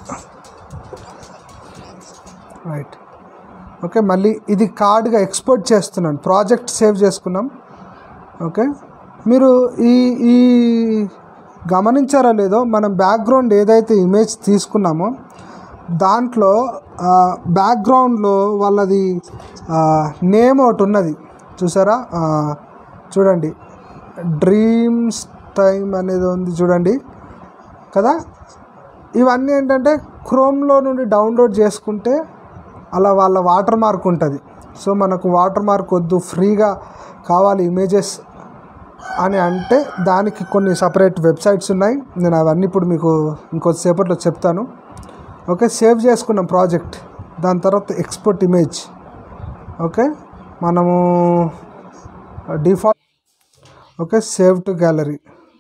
రైట్ ఓకే మళ్ళీ ఇది కార్డ్గా ఎక్స్పోర్ట్ చేస్తున్నాను ప్రాజెక్ట్ సేవ్ చేసుకున్నాం ఓకే మీరు ఈ ఈ గమనించారో లేదో మనం బ్యాక్గ్రౌండ్ ఏదైతే ఇమేజ్ తీసుకున్నామో దాంట్లో బ్యాక్గ్రౌండ్లో వాళ్ళది నేమ్ ఒకటి ఉన్నది చూసారా ఆ, చూడండి డ్రీమ్స్ టైం అనేది ఉంది చూడండి కదా ఇవన్నీ ఏంటంటే క్రోమ్లో నుండి డౌన్లోడ్ చేసుకుంటే అలా వాళ్ళ వాటర్ మార్క్ ఉంటుంది సో మనకు వాటర్ మార్క్ వద్దు ఫ్రీగా కావాలి ఇమేజెస్ అని అంటే దానికి కొన్ని సపరేట్ వెబ్సైట్స్ ఉన్నాయి నేను అవన్నీ ఇప్పుడు మీకు ఇంకొద్దిసేపట్లో చెప్తాను ఓకే సేవ్ చేసుకున్నాం ప్రాజెక్ట్ దాని తర్వాత ఎక్స్పోర్ట్ ఇమేజ్ ఓకే మనము default okay save to gallery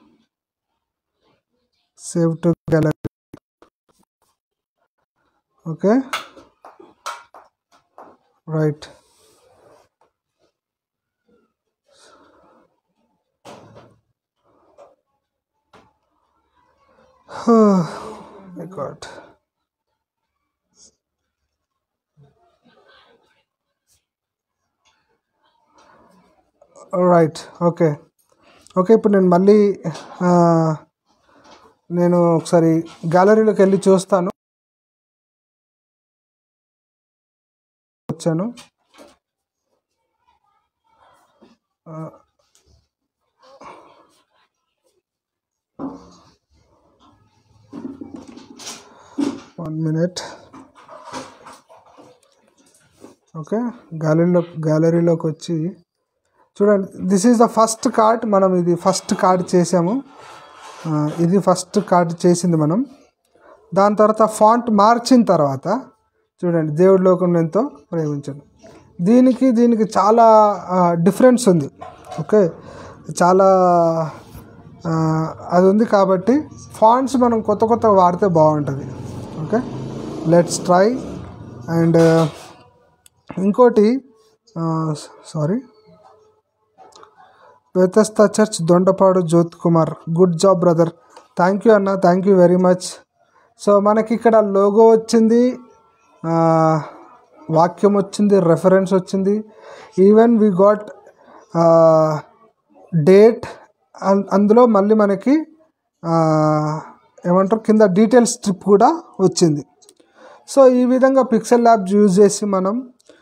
save to gallery okay right my god right okay okay ఇప్పుడు నేను మళ్ళీ ఆ, నేను ఒకసారి గ్యాలరీలోకి వెళ్ళి చూస్తాను వచ్చాను వన్ మినిట్ ఓకే గ్యాలరీలో గ్యాలరీలోకి వచ్చి చూడండి this is the first card మనం ఇది ఫస్ట్ కార్డ్ చేసాము ఆ, ఇది ఫస్ట్ కార్డ్ చేసింది మనం దాని తర్వాత ఫాంట్ మార్చిన తర్వాత చూడండి దేవుడి లోకం ఎంతో ప్రేమించండి దీనికి దీనికి చాలా డిఫరెన్స్ ఉంది ఓకే చాలా ఆ, అది ఉంది కాబట్టి ఫాంట్స్ మనం కొత్త కొత్త వాడితే బాగుంటుంది ఓకే లెట్స్ ట్రై అండ్ ఇంకోటి సారీ వేతస్త church Dondapadu Jyoth Kumar good job brother thank you అన్న thank you very much so మనకి ఇక్కడ లోగో వచ్చింది ఆ, వాక్యం వచ్చింది రెఫరెన్స్ వచ్చింది ఈవెన్ వి గాట్ డేట్ అందులో మళ్ళీ మనకి ఆ, ఏమంటారు కింద డీటెయిల్స్ స్ట్రిప్ కూడా వచ్చింది సో ఈ విధంగా పిక్సెల్ ల్యాబ్స్ యూజ్ చేసి మనం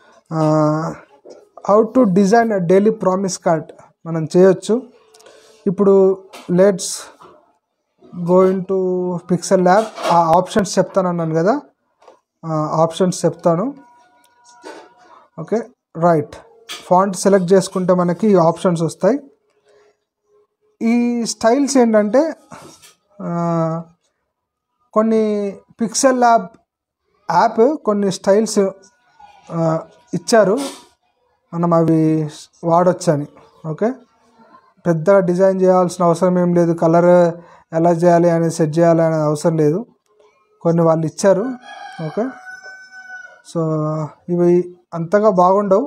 how to design daily promise card మనం చేయొచ్చు ఇప్పుడు let's go into pixel lab ఆ ఆప్షన్స్ చెప్తాను అన్నాను కదా ఆప్షన్స్ చెప్తాను ఓకే రైట్ ఫాంట్ సెలెక్ట్ చేసుకుంటే మనకి ఈ ఆప్షన్స్ వస్తాయి ఈ స్టైల్స్ ఏంటంటే ఆ, కొన్ని పిక్సెల్ ల్యాబ్ యాప్ కొన్ని స్టైల్స్ ఆ, ఇచ్చారు మనం అవి వాడొచ్చని ఓకే పెద్దగా డిజైన్ చేయాల్సిన అవసరం ఏం లేదు కలర్ ఎలా చేయాలి అనేది సెట్ చేయాలి అనేది అవసరం లేదు కొన్ని వాళ్ళు ఇచ్చారు ఓకే సో ఇవి అంతగా బాగుండవు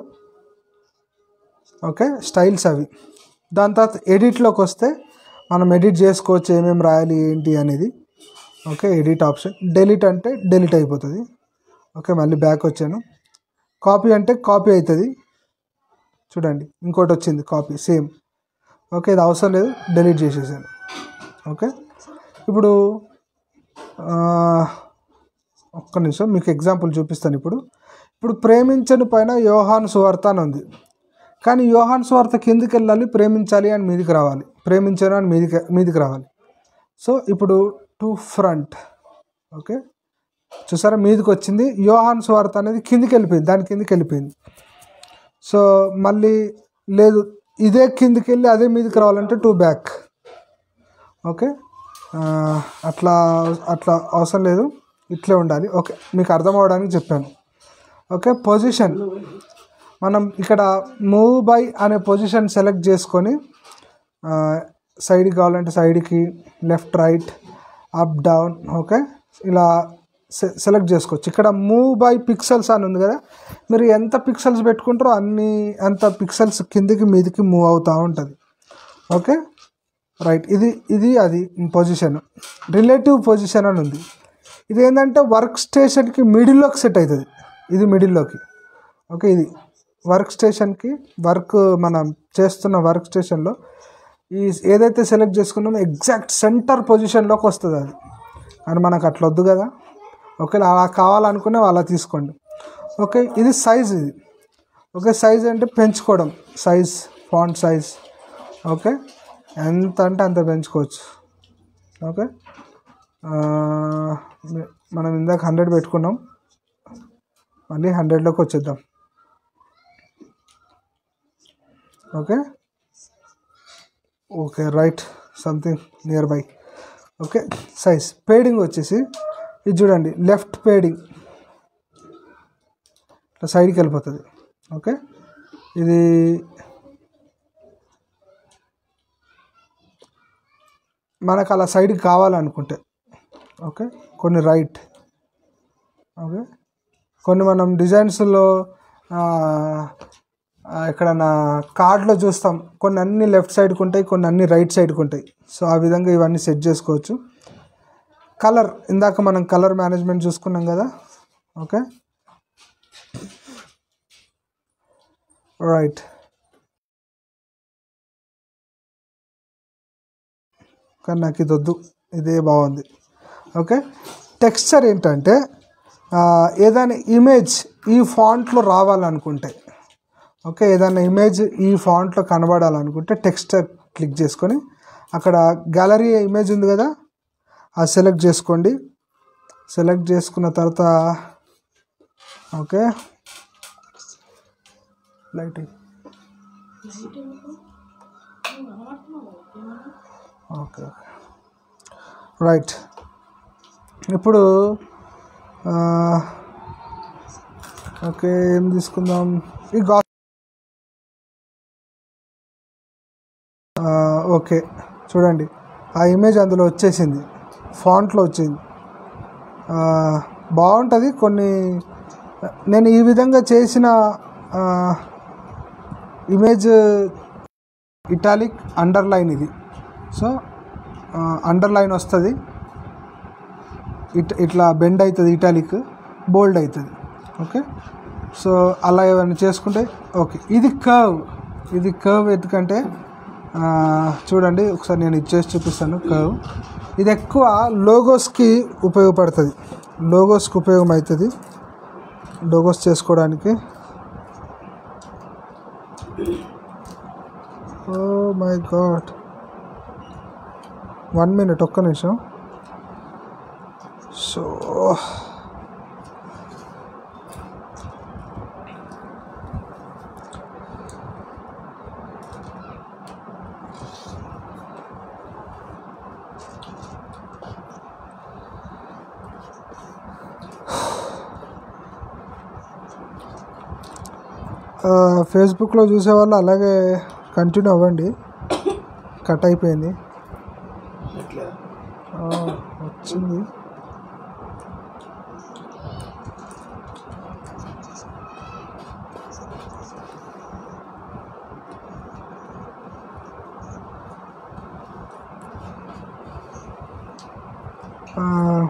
ఓకే స్టైల్స్ అవి దాని తర్వాత ఎడిట్లోకి వస్తే మనం ఎడిట్ చేసుకోవచ్చు ఏమేమి రాయాలి ఏంటి అనేది ఓకే ఎడిట్ ఆప్షన్ డెలీట్ అంటే డెలీట్ అయిపోతుంది ఓకే మళ్ళీ బ్యాక్ వచ్చాను కాపీ అంటే కాపీ అవుతుంది చూడండి ఇంకోటి వచ్చింది కాపీ సేమ్ ఓకే ఇది అవసరం లేదు డెలీట్ చేసేసాను ఓకే ఇప్పుడు ఆ, ఒక్క నిమిషం మీకు ఎగ్జాంపుల్ చూపిస్తాను ఇప్పుడు ఇప్పుడు ప్రేమించని పైన యోహాన్ సువార్త అని ఉంది కానీ యోహాన్ సువార్త కిందికి వెళ్ళాలి ప్రేమించాలి అని మీదికి రావాలి ప్రేమించను అని మీదికి మీదికి రావాలి సో ఇప్పుడు టు ఫ్రంట్ ఓకే చూసారా మీదికి వచ్చింది యోహాన్ సువార్త అనేది కిందికి వెళ్ళిపోయింది దాని కిందికి వెళ్ళిపోయింది సో మళ్ళీ లేదు ఇదే కిందికి వెళ్ళి అదే మీదకి రావాలంటే టూ బ్యాక్ ఓకే ఆ, అట్లా అట్లా అవసరం లేదు ఇట్లే ఉండాలి ఓకే మీకు అర్థం అవడానికి చెప్పాను ఓకే పొజిషన్ మనం ఇక్కడ మూవ్ బై అనే పొజిషన్ సెలెక్ట్ చేసుకొని ఆ, సైడ్కి కావాలంటే సైడ్కి left right up down okay ఇలా సె- సెలెక్ట్ చేసుకోవచ్చు ఇక్కడ మూవ్ బై పిక్సెల్స్ అని ఉంది కదా మీరు ఎంత పిక్సెల్స్ పెట్టుకుంటారో అన్ని అంత పిక్సెల్స్ కిందికి మీదికి మూవ్ అవుతూ ఉంటుంది ఓకే రైట్ ఇది ఇది అది పొజిషన్ రిలేటివ్ పొజిషన్ అని ఉంది ఇది ఏంటంటే వర్క్ స్టేషన్కి మిడిల్లోకి సెట్ అవుతుంది ఇది మిడిల్లోకి ఓకే ఇది వర్క్ స్టేషన్కి వర్క్ మనం చేస్తున్న వర్క్ స్టేషన్లో ఈ ఏదైతే సెలెక్ట్ చేసుకున్నామో ఎగ్జాక్ట్ సెంటర్ పొజిషన్లోకి వస్తుంది అది కానీ మనకు అట్లా వద్దు కదా ఓకే అలా కావాలనుకునే అలా తీసుకోండి ఓకే ఇది సైజ్ ఇది ఓకే సైజ్ అంటే పెంచుకోవడం సైజ్ ఫాంట్ సైజ్ ఓకే ఎంత అంటే అంత పెంచుకోవచ్చు ఓకే ఆ, మి- మనం ఇందాక హండ్రెడ్ పెట్టుకున్నాం మళ్ళీ హండ్రెడ్లోకి వచ్చేద్దాం okay okay right something near by okay size padding వచ్చేసి ఇది చూడండి లెఫ్ట్ పేడింగ్ ఇట్లా సైడ్కి వెళ్ళిపోతుంది ఓకే ఇది మనకు అలా సైడ్కి కావాలనుకుంటే ఓకే కొన్ని రైట్ ఓకే కొన్ని మనం డిజైన్స్లో ఎక్కడన్నా కార్డ్లో చూస్తాం కొన్ని అన్ని లెఫ్ట్ సైడ్కి ఉంటాయి కొన్ని అన్ని రైట్ సైడ్కి ఉంటాయి సో ఆ విధంగా ఇవన్నీ సెట్ చేసుకోవచ్చు కలర్ ఇందాక మనం కలర్ మేనేజ్మెంట్ చూసుకున్నాం కదా ఓకే రైట్ కానీ నాకు ఇది వద్దు ఇదే బాగుంది ఓకే టెక్స్చర్ ఏంటంటే ఆ, ఏదైనా ఇమేజ్ ఈ ఫాంట్లో రావాలనుకుంటే ఓకే ఏదైనా ఇమేజ్ ఈ ఫాంట్లో కనబడాలనుకుంటే టెక్స్చర్ క్లిక్ చేసుకొని అక్కడ గ్యాలరీ ఇమేజ్ ఉంది కదా అది సెలెక్ట్ చేసుకోండి సెలెక్ట్ చేసుకున్న తర్వాత okay light okay okay right ఇప్పుడు ఆ, ఓకే ఏం తీసుకుందాం ఈ గా ఆ, ఓకే చూడండి ఆ ఇమేజ్ అందులో వచ్చేసింది ఫాంట్లో వచ్చింది ఆ, బాగుంటుంది కొన్ని నేను ఈ విధంగా చేసిన ఆ, ఇమేజ్ ఇటాలిక్ అండర్లైన్ ఇది సో అండర్లైన్ వస్తుంది ఇట్ ఇట్లా బెండ్ అవుతుంది ఇటాలిక్ బోల్డ్ అవుతుంది ఓకే సో అలా ఏమైనా చేసుకుంటే ఓకే ఇది కర్వ్ ఇది కర్వ్ ఎందుకంటే ఆ, చూడండి ఒకసారి నేను ఇచ్చేసి చూపిస్తాను కర్వ్ ఇది ఎక్కువ లోగోస్కి ఉపయోగపడుతుంది లోగోస్కి ఉపయోగం అవుతుంది లోగోస్ చేసుకోవడానికి oh my god one minute ఒక్క నిమిషం సో ఫేస్బుక్లో చూసేవాళ్ళు అలాగే కంటిన్యూ అవ్వండి కట్ అయిపోయింది ఆ, వచ్చింది ఆ,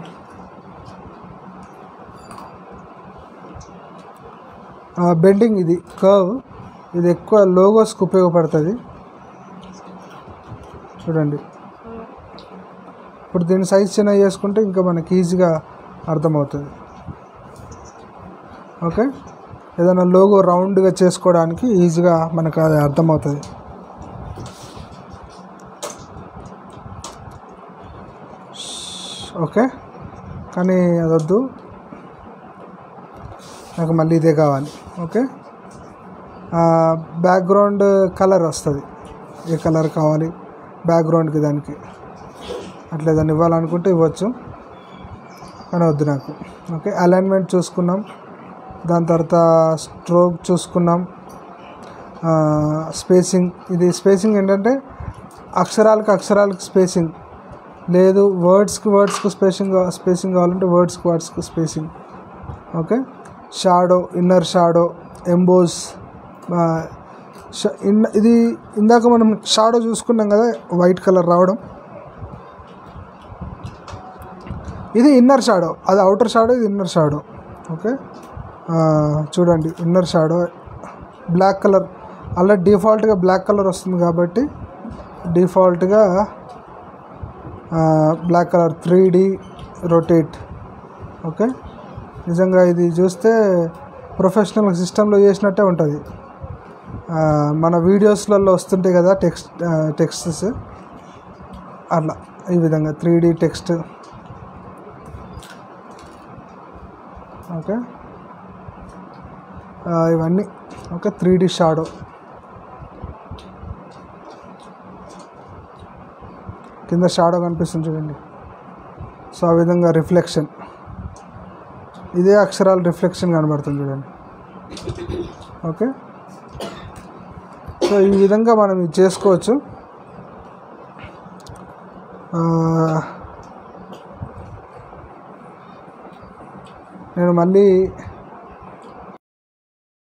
బెండింగ్ ఇది కర్వ్ ఇది ఎక్కువ లోగోస్కి ఉపయోగపడుతుంది చూడండి ఇప్పుడు దీని సైజ్ చిన్న చేసుకుంటే ఇంకా మనకి ఈజీగా అర్థమవుతుంది ఓకే ఏదైనా లోగో రౌండ్గా చేసుకోవడానికి ఈజీగా మనకు అది అర్థమవుతుంది ఓకే కానీ అదొద్దు నాకు మళ్ళీ ఇదే కావాలి ఓకే బ్యాక్గ్రౌండ్ కలర్ వస్తుంది ఏ కలర్ కావాలి బ్యాక్గ్రౌండ్కి దానికి అట్లా ఏదైనా ఇవ్వాలనుకుంటే ఇవ్వచ్చు కానీ వద్దు నాకు ఓకే అలైన్మెంట్ చూసుకున్నాం దాని తర్వాత స్ట్రోక్ చూసుకున్నాం స్పేసింగ్ ఇది స్పేసింగ్ ఏంటంటే అక్షరాలకు అక్షరాలకు స్పేసింగ్ లేదు వర్డ్స్కి వర్డ్స్కి స్పేసింగ్ స్పేసింగ్ కావాలంటే వర్డ్స్కి వర్డ్స్కి spacing okay shadow inner shadow emboss in ఇది ఇందాక మనం షాడో చూసుకున్నాం కదా వైట్ కలర్ రావడం ఇది ఇన్నర్ షాడో అది అవుటర్ షాడో ఇది ఇన్నర్ షాడో ఓకే ఆ, చూడండి ఇన్నర్ షాడో బ్లాక్ కలర్ అలా డిఫాల్ట్గా బ్లాక్ కలర్ వస్తుంది కాబట్టి డిఫాల్ట్గా black colour three D rotate okay నిజంగా ఇది చూస్తే ప్రొఫెషనల్ సిస్టంలో చేసినట్టే ఉంటుంది ఆ, మన వీడియోస్లలో వస్తుంటాయి కదా టెక్స్ట్ టెక్స్ట్స్ అట్లా ఈ విధంగా త్రీ డి టెక్స్ట్ ఓకే ఆ, ఇవన్నీ ఓకే త్రీ డి షాడో కింద షాడో కనిపిస్తుంది చూడండి సో ఆ విధంగా రిఫ్లెక్షన్ ఇదే అక్షరాలు రిఫ్లెక్షన్ కనబడుతుంది చూడండి ఓకే సో ఈ విధంగా మనం ఇది చేసుకోవచ్చు ఆ, నేను మళ్ళీ